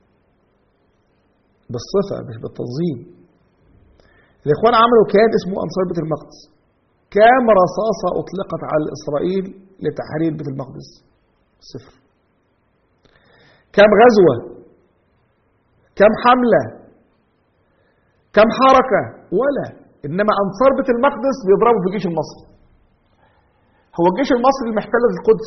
بالصفة مش بالتنظيم الإخوان عملوا كيان اسمه أنصار بيت المقدس كام رصاصة أطلقت على إسرائيل لتحرير بيت المقدس صفر كم غزوة كم حملة كم حركة ولا إنما أنصار بيت المقدس بيضربوا في الجيش المصري هو الجيش المصري اللي محتل القدس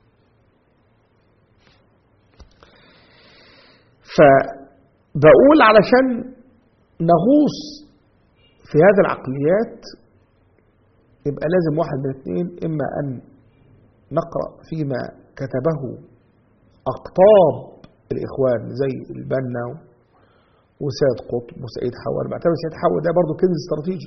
فبقول علشان نغوص في هذه العقليات يبقى لازم واحد من الاثنين إما أن نقرأ فيما كتبه أقطاب الإخوان زي البنا وسيد قطب وسيد حوا أنا بعتبر سيد حوا ده برضه كنز استراتيجي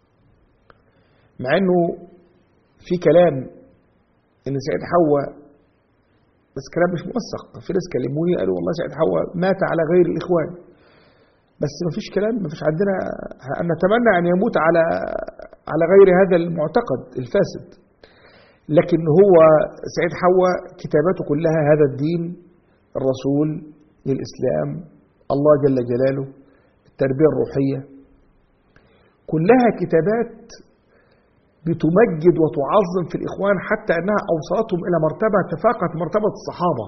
مع إنه في كلام إن سيد حوا بس كلام مش موثق في ناس كلموني قالوا والله سيد حوا مات على غير الإخوان بس ما فيش كلام ما فيش عندنا أن نتمنى أن يموت على على غير هذا المعتقد الفاسد لكن هو سعيد حوا كتاباته كلها هذا الدين الرسول للإسلام الله جل جلاله التربية الروحية كلها كتابات بتمجد وتعظم في الإخوان حتى أنها أوصلتهم إلى مرتبة تفاقت مرتبة الصحابة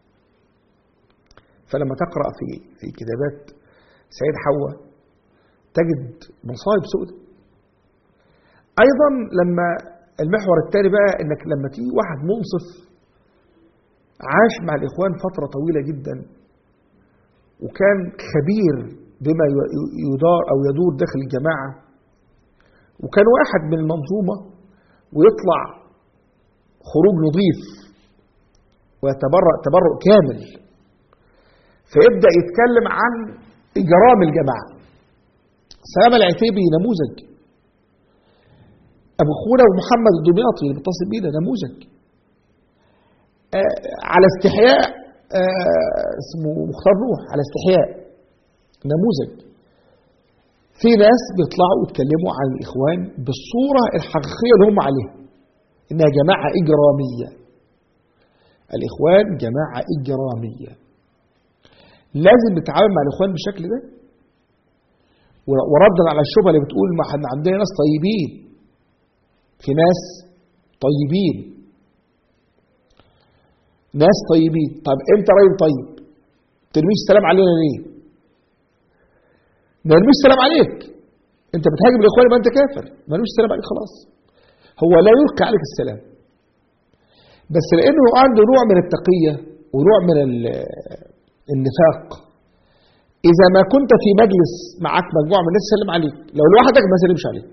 فلما تقرأ في في كتابات سعيد حوا تجد مصائب سودة أيضا لما المحور الثاني بقى انك لما تيجي واحد منصف عاش مع الاخوان فتره طويله جدا وكان خبير بما يدار او يدور داخل الجماعه وكان واحد من المنظومه ويطلع خروج نظيف ويتبرأ تبرؤ كامل فيبدا يتكلم عن اجرام الجماعه سلام العتيبي نموذج أبو خوله ومحمد الدمياطي اللي بيتصل بينا نموذج آه على استحياء آه اسمه مختار نوح على استحياء نموذج في ناس بيطلعوا يتكلموا عن الإخوان بالصورة الحقيقية اللي هم عليها إنها جماعة إجرامية الإخوان جماعة إجرامية لازم نتعامل مع الإخوان بالشكل ده وردا على الشبهة اللي بتقول ما احنا عندنا ناس طيبين في ناس طيبين ناس طيبين طب انت راجل طيب ترميش السلام علينا ليه ما يرميش السلام عليك انت بتهاجم الاخوان يبقى انت كافر ما يرميش السلام عليك خلاص هو لا يلقى عليك السلام بس لانه عنده نوع من التقيه ونوع من النفاق اذا ما كنت في مجلس معك مجموعه من الناس تسلم عليك لو لوحدك ما سلمش عليك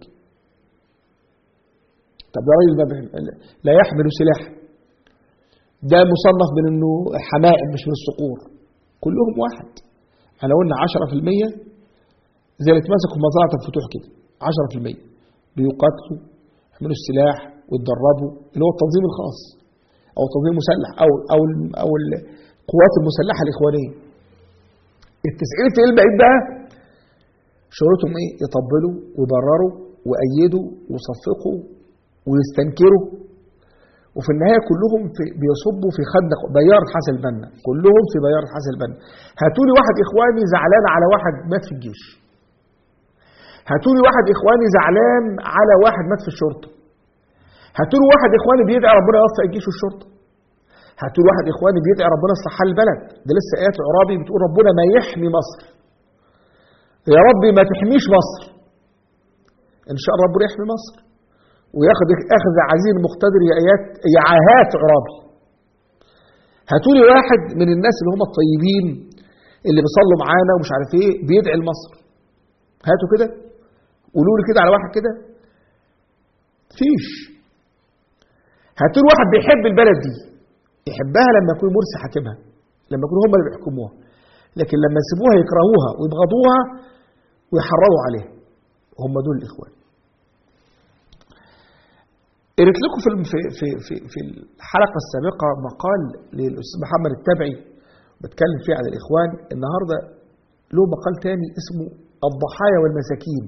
طب ده راجل لا يحمل سلاح ده مصنف من انه حمائم مش من الصقور كلهم واحد احنا قلنا 10% زي اللي اتمسكوا في مزرعه الفتوح كده 10% بيقاتلوا يحملوا السلاح ويتدربوا اللي هو التنظيم الخاص او التنظيم المسلح او او او القوات المسلحه الاخوانيه التسعين في البعيد بقى شروطهم ايه يطبلوا ويبرروا ويأيدوا ويصفقوا ويستنكروا وفي النهايه كلهم في بيصبوا في خندق بيار حسن البنا كلهم في بيار حسن البنا هاتوا لي واحد اخواني زعلان على واحد مات في الجيش هاتوا لي واحد اخواني زعلان على واحد مات في الشرطه هاتوا لي واحد اخواني بيدعي ربنا يوفق الجيش والشرطه هاتوا لي واحد اخواني بيدعي ربنا يصلح حال البلد ده لسه ايات العرابي بتقول ربنا ما يحمي مصر يا ربي ما تحميش مصر ان شاء الله ربنا يحمي مصر وياخد اخذ عزيز مقتدر يا ايات يا عاهات عرابي هاتوا لي واحد من الناس اللي هم الطيبين اللي بيصلوا معانا ومش عارف ايه بيدعي لمصر هاتوا كده قولوا لي كده على واحد كده فيش هاتوا لي واحد بيحب البلد دي يحبها لما يكون مرسي حاكمها لما يكونوا هم اللي بيحكموها لكن لما يسيبوها يكرهوها ويبغضوها ويحرضوا عليها هم دول الاخوان قريت لكم في الم- في في في, في الحلقه السابقه مقال للاستاذ محمد التبعي بتكلم فيه عن الاخوان النهارده له مقال تاني اسمه الضحايا والمساكين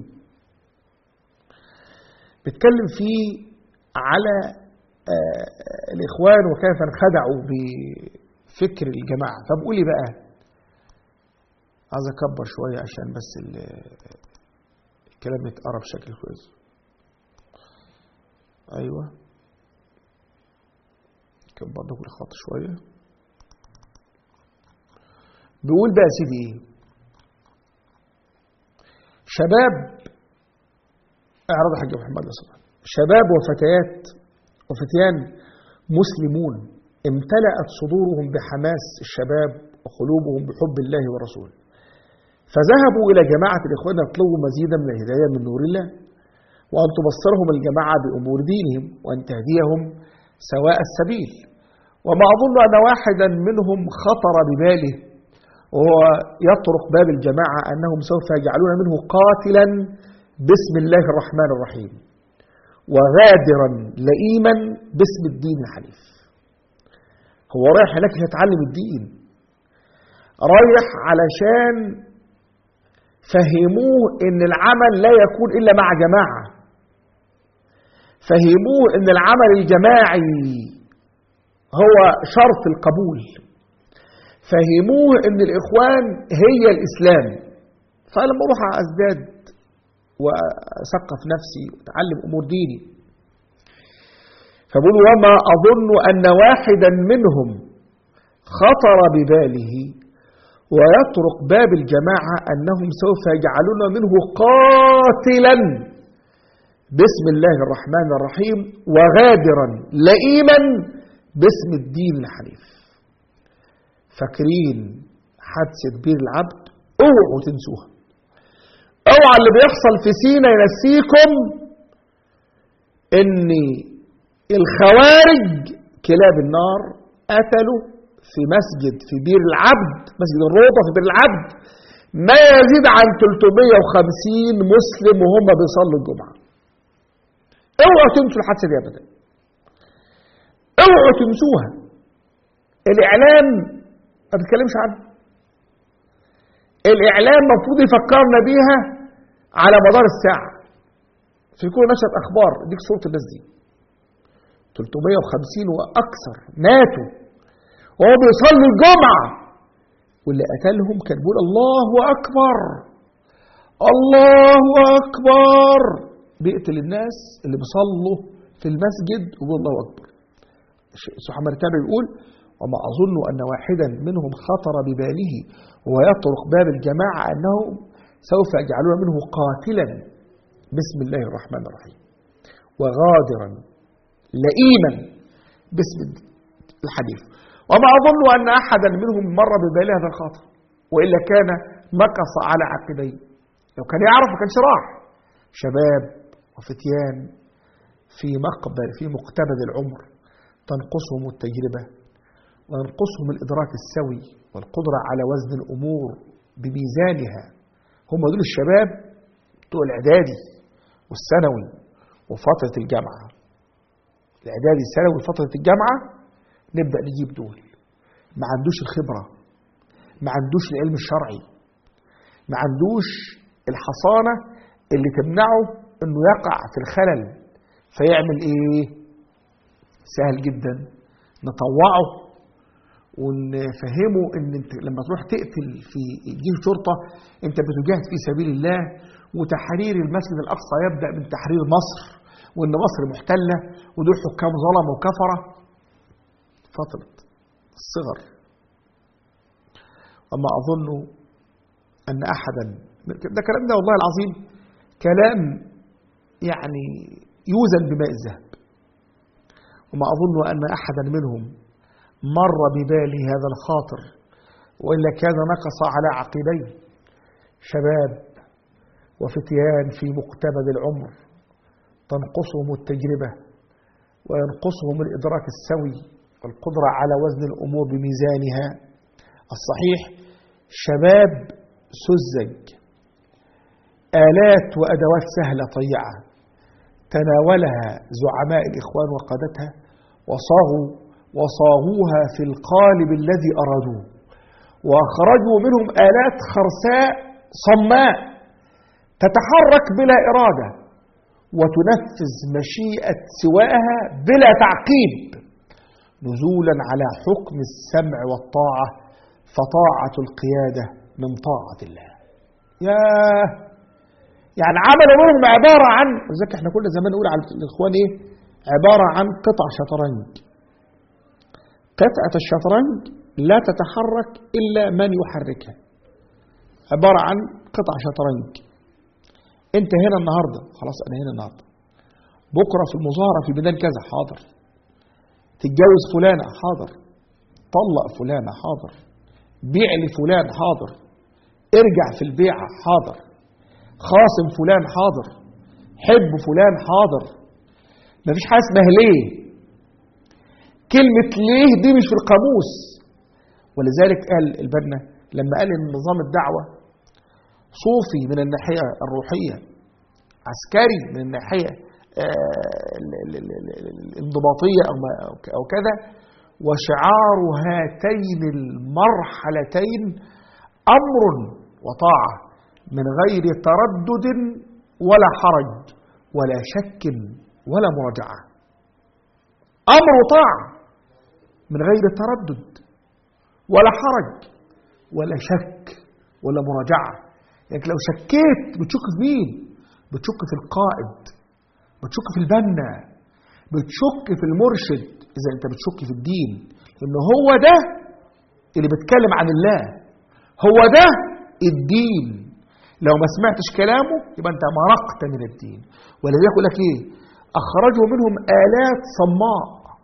بيتكلم فيه على آه، الاخوان وكيف انخدعوا بفكر الجماعه طب قولي بقى عايز اكبر شويه عشان بس ال- الكلام يتقرب بشكل كويس ايوه كبر لكم الخط شويه بيقول بقى يا سيدي ايه شباب اعرض يا حاج محمد لو سمحت. شباب وفتيات وفتيان مسلمون امتلأت صدورهم بحماس الشباب وقلوبهم بحب الله ورسوله فذهبوا إلى جماعة الإخوان يطلبوا مزيدا من الهداية من نور الله وأن تبصرهم الجماعة بأمور دينهم وأن تهديهم سواء السبيل وما أظن أن واحدا منهم خطر بباله وهو يطرق باب الجماعة أنهم سوف يجعلون منه قاتلا بسم الله الرحمن الرحيم وغادرا لئيما باسم الدين الحنيف هو رايح هناك عشان يتعلم الدين رايح علشان فهموه ان العمل لا يكون الا مع جماعه فهموه ان العمل الجماعي هو شرط القبول فهموه ان الاخوان هي الاسلام فلما اروح ازداد واثقف نفسي واتعلم امور ديني فبقول وما اظن ان واحدا منهم خطر بباله ويطرق باب الجماعه انهم سوف يجعلون منه قاتلا بسم الله الرحمن الرحيم وغادرا لئيما باسم الدين الحنيف فاكرين حادثه بير العبد اوعوا تنسوها اوعى اللي بيحصل في سينا ينسيكم ان الخوارج كلاب النار قتلوا في مسجد في بير العبد مسجد الروضه في بير العبد ما يزيد عن 350 مسلم وهم بيصلوا الجمعه اوعوا تنسوا الحادثه دي ابدا اوعوا تنسوها الاعلام ما بيتكلمش عنها الاعلام المفروض يفكرنا بيها على مدار الساعه في كل نشره اخبار ديك صوره الناس دي 350 واكثر ماتوا وهو بيصلوا الجمعه واللي قتلهم كان بيقول الله اكبر الله اكبر بيقتل الناس اللي بيصلوا في المسجد ويقول الله اكبر سبحان التابع يقول وما اظن ان واحدا منهم خطر بباله وهو يطرق باب الجماعه انه سوف يجعلون منه قاتلا بسم الله الرحمن الرحيم وغادرا لئيما باسم الحديث وما أظن أن أحدا منهم مر بباله هذا الخاطر وإلا كان مكص على عقبيه لو كان يعرف ما كانش راح شباب وفتيان في مقبل في مقتبل العمر تنقصهم التجربة وينقصهم الإدراك السوي والقدرة على وزن الأمور بميزانها هم دول الشباب بتوع الإعدادي والثانوي وفترة الجامعة الإعدادي الثانوي وفترة الجامعة نبدأ نجيب دول ما عندوش الخبرة ما عندوش العلم الشرعي ما عندوش الحصانة اللي تمنعه انه يقع في الخلل فيعمل ايه سهل جدا نطوعه ونفهمه ان انت لما تروح تقتل في جيش شرطه انت بتجاهد في سبيل الله وتحرير المسجد الاقصى يبدا من تحرير مصر وان مصر محتله ودول حكام ظلمه وكفره فتره الصغر وما اظن ان احدا ده كلام ده والله العظيم كلام يعني يوزن بماء الذهب وما اظن ان احدا منهم مر ببالي هذا الخاطر والا كان نقص على عقبيه شباب وفتيان في مقتبل العمر تنقصهم التجربه وينقصهم الادراك السوي والقدره على وزن الامور بميزانها الصحيح شباب سذج آلات وأدوات سهلة طيعة تناولها زعماء الإخوان وقادتها وصاغوا وصاغوها في القالب الذي أرادوه وأخرجوا منهم آلات خرساء صماء تتحرك بلا إرادة وتنفذ مشيئة سواها بلا تعقيب نزولا على حكم السمع والطاعة فطاعة القيادة من طاعة الله ياه يعني عملوا منهم عبارة عن ولذلك احنا كنا زمان نقول على الإخوان إيه عبارة عن قطع شطرنج قطعة الشطرنج لا تتحرك إلا من يحركها عبارة عن قطع شطرنج انت هنا النهاردة خلاص انا هنا النهاردة بكرة في المظاهرة في ميدان كذا حاضر تتجوز فلانة حاضر طلق فلانة حاضر بيع لفلان حاضر ارجع في البيعة حاضر خاصم فلان حاضر حب فلان حاضر مفيش حاجة اسمها ليه كلمة ليه دي مش في القاموس ولذلك قال البنا لما قال ان نظام الدعوة صوفي من الناحية الروحية عسكري من الناحية الانضباطية أو كذا وشعار هاتين المرحلتين أمر وطاعة من غير تردد ولا حرج ولا شك ولا مراجعة أمر وطاعة من غير تردد ولا حرج ولا شك ولا مراجعة يعني لو شكيت بتشك في مين بتشك في القائد بتشك في البنا بتشك في المرشد إذا أنت بتشك في الدين إن هو ده اللي بيتكلم عن الله هو ده الدين لو ما سمعتش كلامه يبقى أنت مرقت من الدين ولذلك يقول لك إيه أخرجوا منهم آلات صماء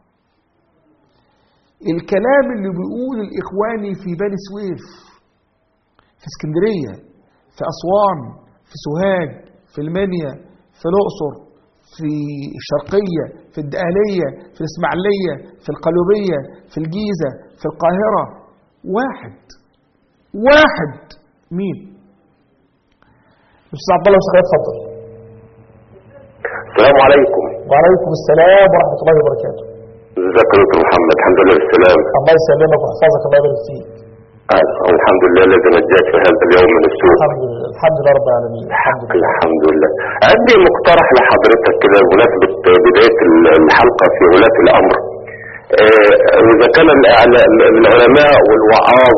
الكلام اللي بيقول الإخواني في بني سويف في اسكندرية في أسوان في سوهاج في المنيا في الأقصر في الشرقية في الدقهلية في الإسماعيلية في القلوبية في الجيزة في القاهرة واحد واحد مين أستاذ عبد الله الشيخ اتفضل السلام عليكم وعليكم السلام ورحمة الله وبركاته ازيك يا دكتور محمد الحمد لله بالسلامة الله يسلمك ويحفظك الله يبارك فيك الحمد لله الذي نجاك في هذا اليوم من السوء الحمد لله الحمم لله رب العالمين الحمد لله الحمد لله عندي مقترح لحضرتك كده بمناسبة بداية الحلقة في ولاة الأمر آه، وإذا كان الإعلا- العلماء والوعاظ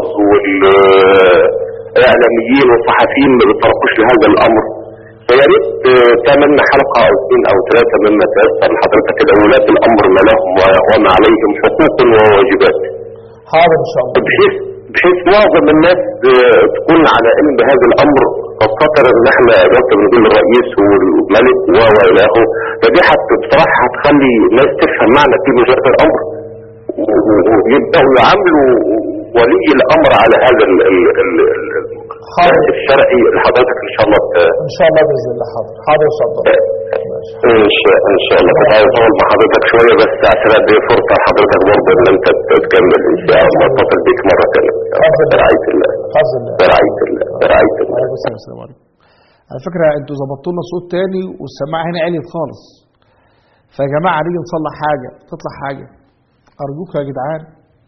والإعلاميين والصحفيين ما بيتطرقوش لهذا الأمر فيا ريت آه، تعملنا حلقة أو اثنين أو ثلاثة مما تيسر لحضرتك كده ولاة الأمر ما لهم وما عليهم حقوق وواجبات حاضر إن شاء الله بحيث بحيث معظم الناس آه، تكون على علم بهذا الامر خاصة ان احنا دلوقتي بنقول الرئيس والملك و و الى اخره فدي حت بصراحة هتخلي الناس تفهم معنى كلمة هذا الامر و- و- ويبدأوا يعاملوا ولي الامر على هذا ال ال ال ال حاضر. الشرعي لحضرتك ان شاء الله ت- إن شاء الله بإذن الله حاضر حاضر إن شاء الله ماشي. ان شاء ان شاء الله كنت عايز اطول مع حضرتك شويه بس عشان ادي فرصه لحضرتك برضه ان انت تكمل ان شاء الله اتصل بيك مره ثانيه برعايه الله حفظ الله برعايه الله برعايه الله وعليكم السلام السلام عليكم على فكرة انتوا ظبطتوا لنا صوت تاني والسماعة هنا عليت خالص فيا جماعة نيجي نصلح حاجة تطلع حاجة أرجوك يا جدعان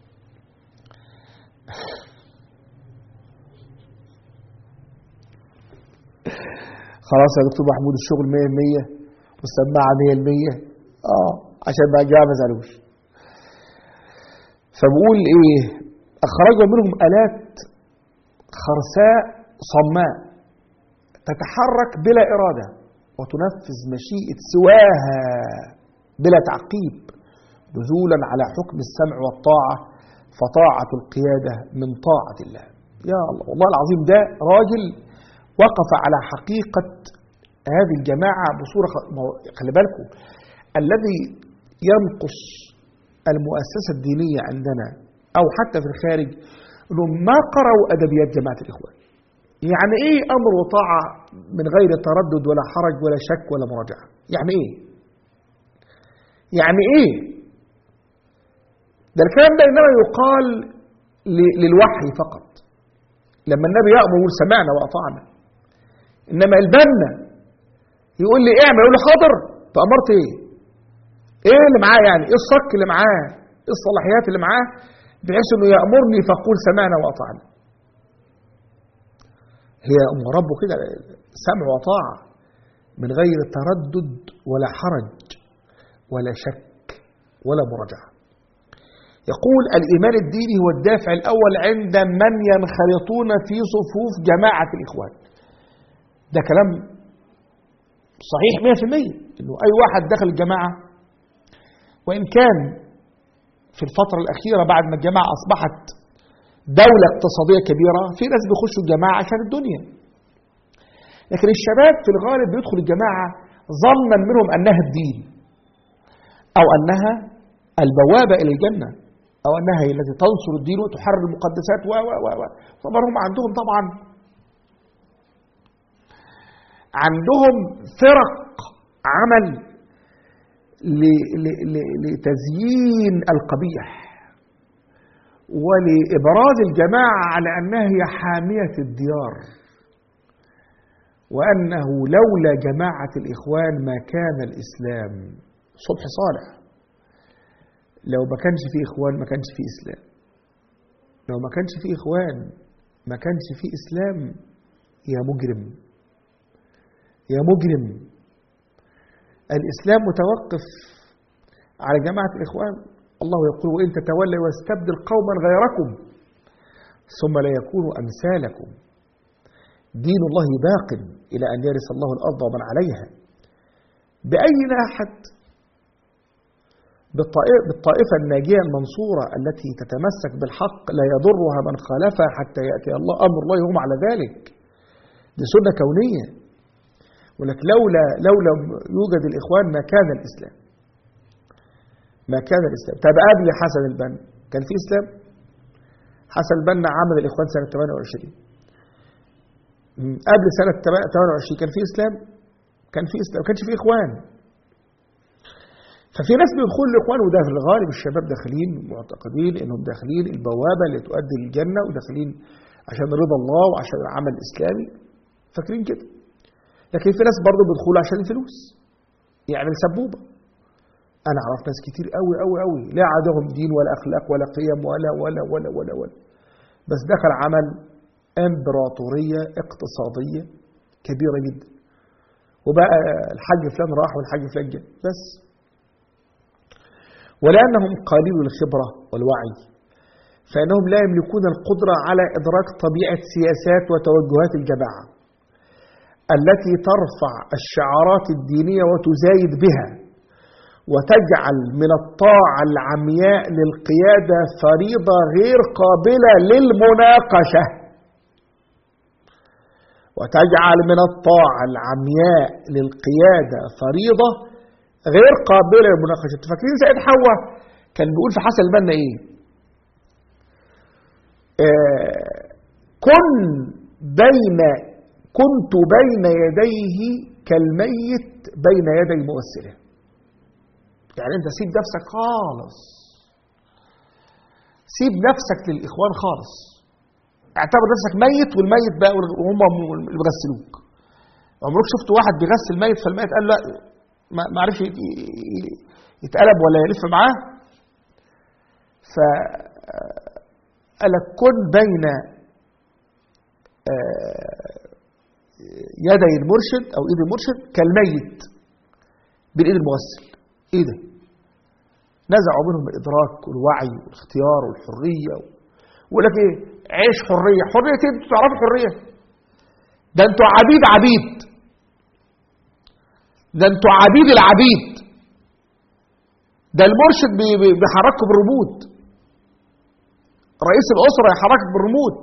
خلاص يا دكتور محمود الشغل 100 100 والسماعة 100 100 اه عشان بقى الجماعة ما يزعلوش فبقول ايه اخرجوا منهم الات خرساء صماء تتحرك بلا إرادة وتنفذ مشيئة سواها بلا تعقيب نزولا على حكم السمع والطاعة فطاعة القيادة من طاعة الله يا الله والله العظيم ده راجل وقف على حقيقة هذه الجماعة بصورة خ- ما هو خلي بالكم الذي ينقص المؤسسة الدينية عندنا أو حتى في الخارج أنهم ما قرأوا أدبيات جماعة الإخوان يعني ايه امر وطاعه من غير تردد ولا حرج ولا شك ولا مراجعه يعني ايه يعني ايه ده الكلام ده انما يقال ل- للوحي فقط لما النبي يامر يقول سمعنا واطعنا انما البنا يقول لي اعمل يقول له حاضر فأمرت ايه ايه اللي معاه يعني ايه الصك اللي معاه ايه الصلاحيات اللي معاه بحيث انه يأمرني فأقول سمعنا وأطعنا هي أم ربه كده سمع وطاعة من غير تردد ولا حرج ولا شك ولا مراجعة يقول الإيمان الديني هو الدافع الأول عند من ينخرطون في صفوف جماعة الإخوان ده كلام صحيح 100% إنه أي واحد دخل الجماعة وإن كان في الفترة الأخيرة بعد ما الجماعة أصبحت دولة اقتصادية كبيرة في ناس بيخشوا الجماعة عشان الدنيا لكن الشباب في الغالب بيدخل الجماعة ظنا منهم أنها الدين أو أنها البوابة إلى الجنة أو أنها هي التي تنصر الدين وتحرر المقدسات و و و و طبعا هم عندهم طبعا عندهم فرق عمل ل- ل- ل- لتزيين القبيح ولإبراز الجماعة على أنها هي حامية الديار وأنه لولا جماعة الإخوان ما كان الإسلام صبح صالح لو ما كانش فيه إخوان ما كانش فيه إسلام لو ما كانش فيه إخوان ما كانش فيه إسلام يا مجرم يا مجرم الإسلام متوقف على جماعة الإخوان الله يقول وإن تتولوا واستبدل قوما غيركم ثم لا يكونوا أمثالكم دين الله باق إلى أن يرث الله الأرض ومن عليها بأي ناحة بالطائ- بالطائفة الناجية المنصورة التي تتمسك بالحق لا يضرها من خالفها حتى يأتي الله أمر الله وهم على ذلك دي سنة كونية ولك لولا لولا يوجد الإخوان ما كان الإسلام ما كان الإسلام طب قبل حسن البنا كان في إسلام حسن البنا عمل الإخوان سنة 28 م، قبل سنة 28 كان في إسلام كان في إسلام ما كانش في إخوان ففي ناس بيدخلوا الإخوان وده في الغالب الشباب داخلين معتقدين إنهم داخلين البوابة اللي تؤدي للجنة وداخلين عشان رضا الله وعشان العمل الإسلامي فاكرين كده لكن في ناس برضه بيدخلوا عشان الفلوس يعمل سبوبة أنا أعرف ناس كتير قوي قوي قوي لا عندهم دين ولا أخلاق ولا قيم ولا ولا ولا ولا ولا بس دخل عمل إمبراطورية اقتصادية كبيرة جدا وبقى الحاج فلان راح والحاج فلان جه بس ولأنهم قليل الخبرة والوعي فإنهم لا يملكون القدرة على إدراك طبيعة سياسات وتوجهات الجماعة التي ترفع الشعارات الدينية وتزايد بها وتجعل من الطاعة العمياء للقيادة فريضة غير قابلة للمناقشة وتجعل من الطاعة العمياء للقيادة فريضة غير قابلة للمناقشة فاكرين سيد حواء كان بيقول في حسن البنا ايه آه كن بين كنت بين يديه كالميت بين يدي مؤسره يعني انت سيب نفسك خالص سيب نفسك للاخوان خالص اعتبر نفسك ميت والميت بقى وهم اللي بيغسلوك عمرك شفت واحد بيغسل ميت فالميت قال لا ما ما عرفش يت- ي- يتقلب ولا يلف معاه ف قال لك كن بين آه، يدي المرشد او ايد المرشد كالميت بالايد المغسل ايه ده نزعوا منهم الادراك والوعي والاختيار والحريه ويقول لك ايه عيش حريه حريه ايه انتوا تعرفوا حريه ده انتوا عبيد عبيد ده انتوا عبيد العبيد ده المرشد بي- بي- بيحرككم بالريموت رئيس الاسره يحركك بالريموت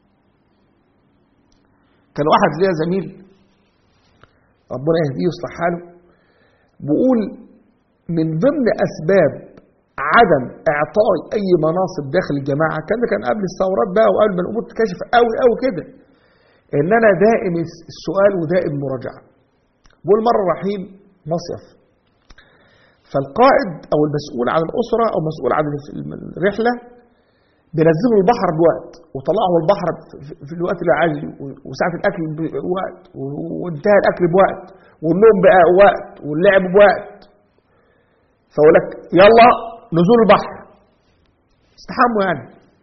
كان واحد ليا زميل ربنا يهديه ويصلح حاله بيقول من ضمن اسباب عدم اعطاء اي مناصب داخل الجماعه كان ده كان قبل الثورات بقى وقبل ما الامور تكشف قوي قوي كده ان انا دائم السؤال ودائم المراجعه بقول مره رايحين مصيف فالقائد او المسؤول عن الاسره او مسؤول عن الرحله بينزلوا البحر بوقت وطلعوا البحر في- في الوقت اللي عايزه وساعة الأكل بوقت وانتهى الأكل بوقت والنوم بقى وقت واللعب بوقت فأقول لك يلا نزول البحر استحموا يعني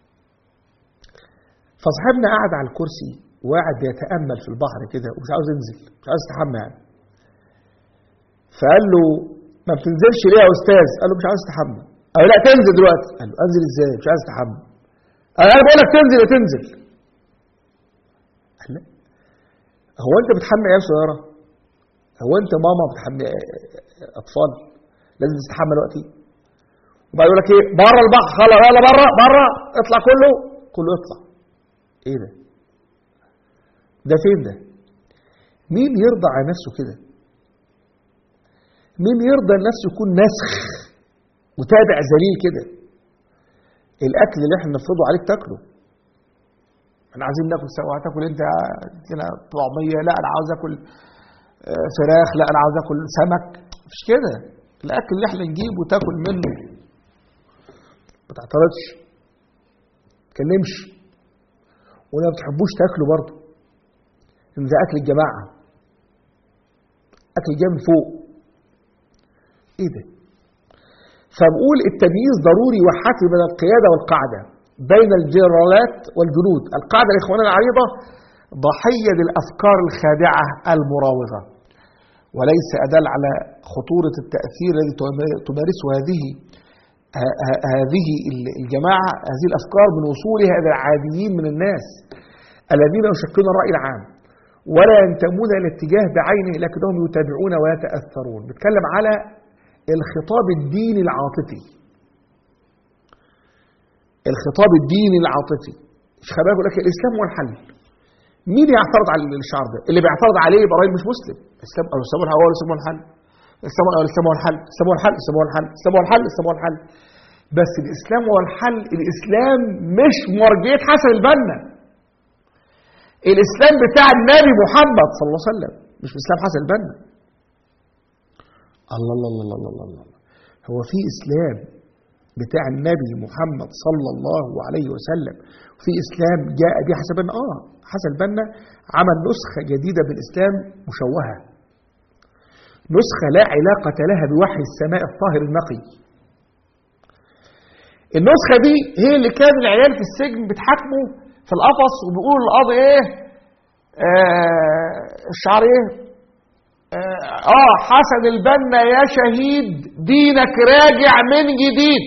فصاحبنا قاعد على الكرسي وقاعد بيتأمل في البحر كده ومش عاوز ينزل مش عاوز يستحمى يعني فقال له ما بتنزلش ليه يا أستاذ قال له مش عاوز استحمى قال له لا تنزل دلوقتي قال له أنزل إزاي مش عاوز استحمى قال أنا بقول لك تنزل يا تنزل قال لا هو أنت بتحمي عيال صغيرة هو أنت ماما بتحمي أطفال لازم تستحمى دلوقتي وبعد يقول لك ايه بره البحر خلاص يلا بره بره اطلع كله كله يطلع ايه ده ده فين ده مين يرضى على نفسه كده مين يرضى ان نفسه يكون نسخ متابع ذليل كده الاكل اللي احنا نفرضه عليك تاكله احنا عايزين ناكل سوا هتاكل انت هنا طعميه لا انا عاوز اكل آه، فراخ لا انا عاوز اكل سمك مش كده الاكل اللي احنا نجيبه وتاكل منه ما تعترضش ما تكلمش ولا ما بتحبوش تاكله برضه ان ده اكل الجماعه اكل جاي من فوق ايه ده فبقول التمييز ضروري وحتمي بين القياده والقاعده بين الجنرالات والجنود القاعده الاخوان العريضه ضحيه للافكار الخادعه المراوغه وليس ادل على خطوره التاثير الذي تمارسه هذه ه- ه- هذه ال- الجماعة هذه الأفكار من وصولها إلى العاديين من الناس الذين يشكلون الرأي العام ولا ينتمون إلى اتجاه بعينه لكنهم يتابعون ويتأثرون بتكلم على الخطاب الديني العاطفي الخطاب الديني العاطفي خلي بالك يقول لك الإسلام هو الحل مين يعترض على الشعار ده اللي بيعترض عليه يبقى راجل مش مسلم الإسلام أو الإسلام هو الإسلام هو الحل الإسلام هو الإسلام هو الحل الإسلام هو الحل الإسلام هو الحل الإسلام هو الحل الإسلام هو الحل بس الإسلام هو الحل الإسلام مش مرجية حسن البنا الإسلام بتاع النبي محمد صلى الله عليه وسلم مش إسلام حسن البنا الله الله الله الله الله الله الله. هو في إسلام بتاع النبي محمد صلى الله عليه وسلم في إسلام جاء به حسن البنا آه حسن البنا عمل نسخة جديدة بالإسلام مشوهة نسخة لا علاقة لها بوحي السماء الطاهر النقي النسخة دي هي اللي كان العيال في السجن بتحاكموا في القفص وبيقولوا للقاضي ايه آه الشعر ايه آه, اه حسن البنا يا شهيد دينك راجع من جديد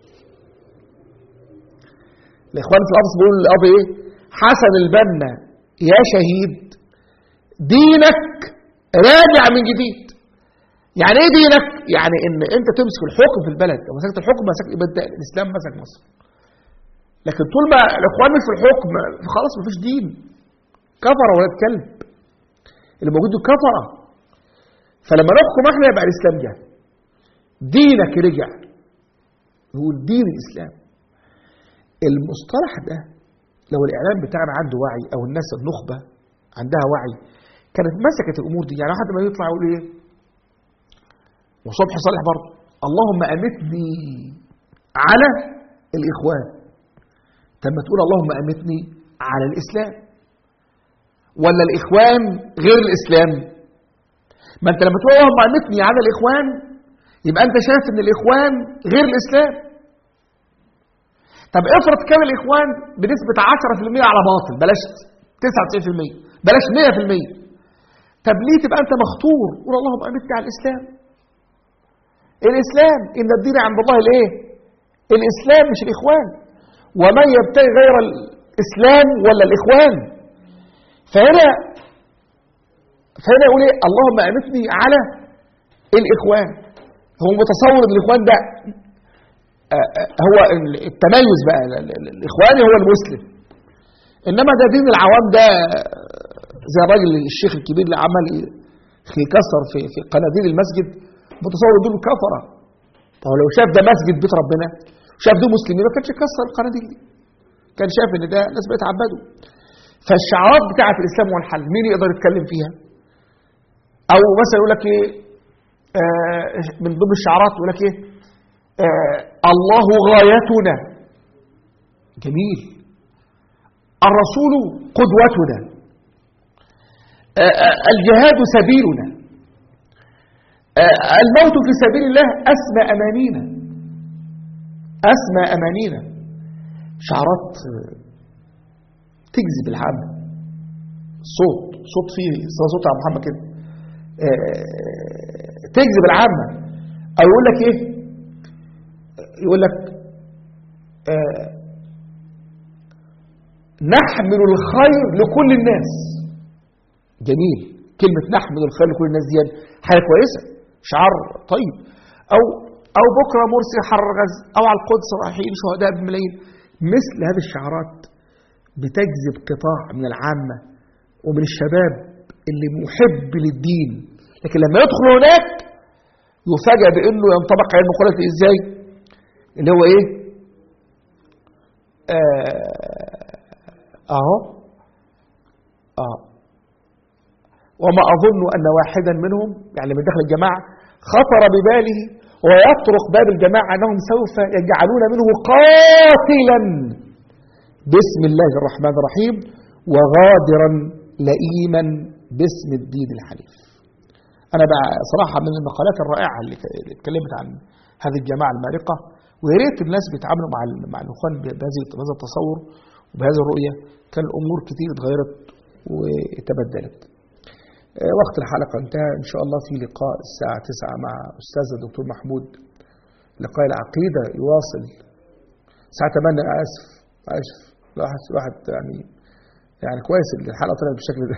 الاخوان في القفص بيقولوا للقاضي ايه حسن البنا يا شهيد دينك راجع من جديد يعني ايه دينك؟ يعني ان انت تمسك الحكم في البلد لو مسكت الحكم مسكت يبقى انت الاسلام مسك مصر. لكن طول ما الاخوان مش في الحكم خلاص مفيش دين. كفره ولاد كلب. اللي موجود دول كفره. فلما نحكم احنا يبقى الاسلام جه. دينك رجع. هو دين الاسلام. المصطلح ده لو الاعلام بتاعنا عنده وعي او الناس النخبه عندها وعي كانت مسكت الامور دي يعني واحد ما يطلع يقول ايه وصبحي صالح برضه اللهم أمتني على الإخوان طب ما تقول اللهم أمتني على الإسلام ولا الإخوان غير الإسلام ما أنت لما تقول اللهم أمتني على الإخوان يبقى أنت شايف إن الإخوان غير الإسلام طب افرض كان الإخوان بنسبة 10% على باطل بلاش 99% بلاش 100% طب ليه تبقى أنت مخطور قول اللهم أمتني على الإسلام الإسلام إن الدين عند الله الإيه؟ الإسلام مش الإخوان ومن يبتغي غير الإسلام ولا الإخوان فهنا فهنا يقول إيه؟ اللهم أمتني على الإخوان هو متصور إن الإخوان ده آه، آه، هو التميز بقى ال- ال- الإخواني هو المسلم إنما ده دين العوام ده آه، زي الراجل الشيخ الكبير اللي عمل يكسر في في قناديل المسجد متصور دول كفره طب لو شاف ده مسجد بيت ربنا شاف دول مسلمين ما كانش يكسر القناديل دي كان شايف ان ده ناس بيتعبدوا فالشعارات بتاعه الاسلام هو الحل مين يقدر يتكلم فيها او مثلا يقول لك ايه آه من ضمن الشعارات يقول لك ايه آه الله غايتنا جميل الرسول قدوتنا آه، آه، الجهاد سبيلنا آه، الموت في سبيل الله أسمى أمانينا أسمى أمانينا شعارات آه، تجذب العامة صوت صوت فيه صوت عبد محمد كده آه، تجذب العامة أو يقول لك إيه يقول لك آه، نحمل الخير لكل الناس جميل كلمة نحمل الخير لكل الناس دي حاجة كويسة شعار طيب أو أو بكرة مرسي حرغز أو على القدس رايحين شهداء بملايين مثل هذه الشعارات بتجذب قطاع من العامة ومن الشباب اللي محب للدين لكن لما يدخل هناك يفاجأ بأنه ينطبق على المخالفة إزاي اللي هو إيه آه أهو آه وما أظن أن واحدا منهم يعني من داخل الجماعة خطر بباله ويطرق باب الجماعة أنهم سوف يجعلون منه قاتلا بسم الله الرحمن الرحيم وغادرا لئيما باسم الدين الحنيف أنا بقى صراحة من المقالات الرائعة اللي ك- اللي اتكلمت عن هذه الجماعة المارقة ويا ريت الناس بيتعاملوا مع ال- مع الإخوان بهذه بهذا التصور وبهذه الرؤية كان الأمور كتير اتغيرت وتبدلت آه، وقت الحلقة انتهى إن شاء الله في لقاء الساعة 9 مع أستاذ الدكتور محمود لقاء العقيدة يواصل الساعة 8 أنا آسف آسف الواحد الواحد يعني يعني كويس إن الحلقة طلعت بالشكل ده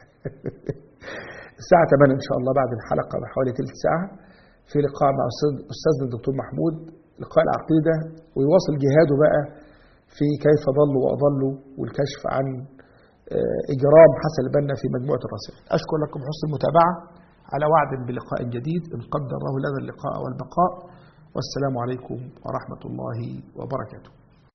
الساعة 8 إن شاء الله بعد الحلقة بحوالي ثلث ساعة في لقاء مع أستاذ- أستاذنا الدكتور محمود لقاء العقيدة ويواصل جهاده بقى في كيف ضلوا وأضلوا والكشف عن آه، إجرام حسن البنا في مجموعة الرسائل أشكر لكم حسن المتابعة على وعد بلقاء جديد إن قدر الله لنا اللقاء والبقاء والسلام عليكم ورحمة الله وبركاته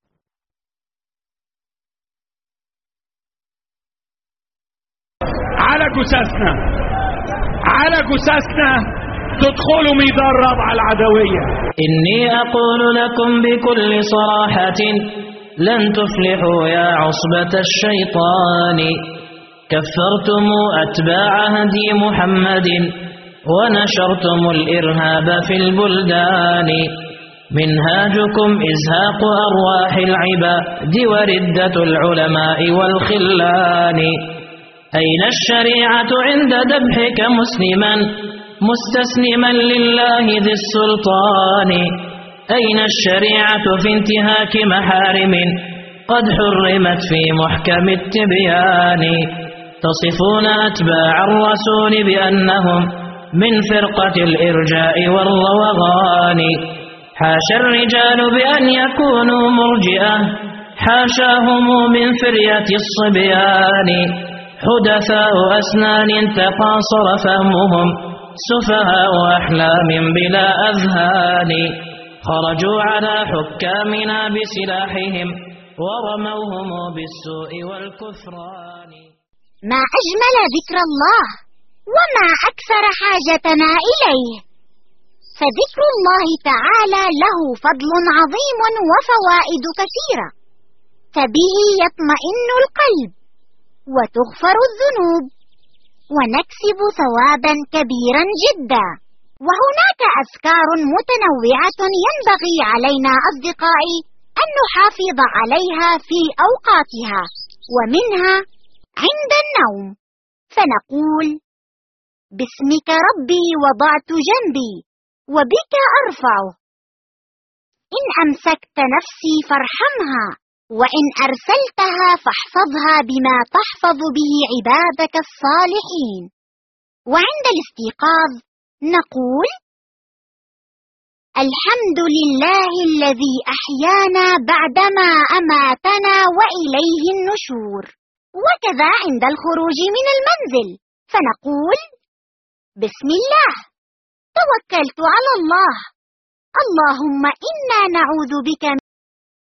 على جثثنا على جثثنا تدخلوا ميدان رابعة العدوية إني أقول لكم بكل صراحة لن تفلحوا يا عصبة الشيطان كفرتم أتباع هدي محمد ونشرتم الإرهاب في البلدان منهاجكم إزهاق أرواح العباد وردة العلماء والخلان أين الشريعة عند ذبحك مسلما مستسلما لله ذي السلطان أين الشريعة في انتهاك محارم قد حرمت في محكم التبيان تصفون أتباع الرسول بأنهم من فرقة الإرجاء والروغان حاشا الرجال بأن يكونوا مرجئة حاشاهم من فرية الصبيان حدثاء أسنان تقاصر فهمهم سفهاء أحلام بلا أذهان خرجوا على حكامنا بسلاحهم ورموهم بالسوء والكفران ما أجمل ذكر الله وما أكثر حاجتنا إليه فذكر الله تعالى له فضل عظيم وفوائد كثيرة فبه يطمئن القلب وتغفر الذنوب ونكسب ثوابا كبيرا جدا وهناك أذكار متنوعة ينبغي علينا أصدقائي أن نحافظ عليها في أوقاتها ومنها عند النوم فنقول باسمك ربي وضعت جنبي وبك أرفع إن أمسكت نفسي فارحمها وإن أرسلتها فاحفظها بما تحفظ به عبادك الصالحين وعند الاستيقاظ نقول الحمد لله الذي أحيانا بعدما أماتنا وإليه النشور وكذا عند الخروج من المنزل فنقول بسم الله توكلت على الله اللهم إنا نعوذ بك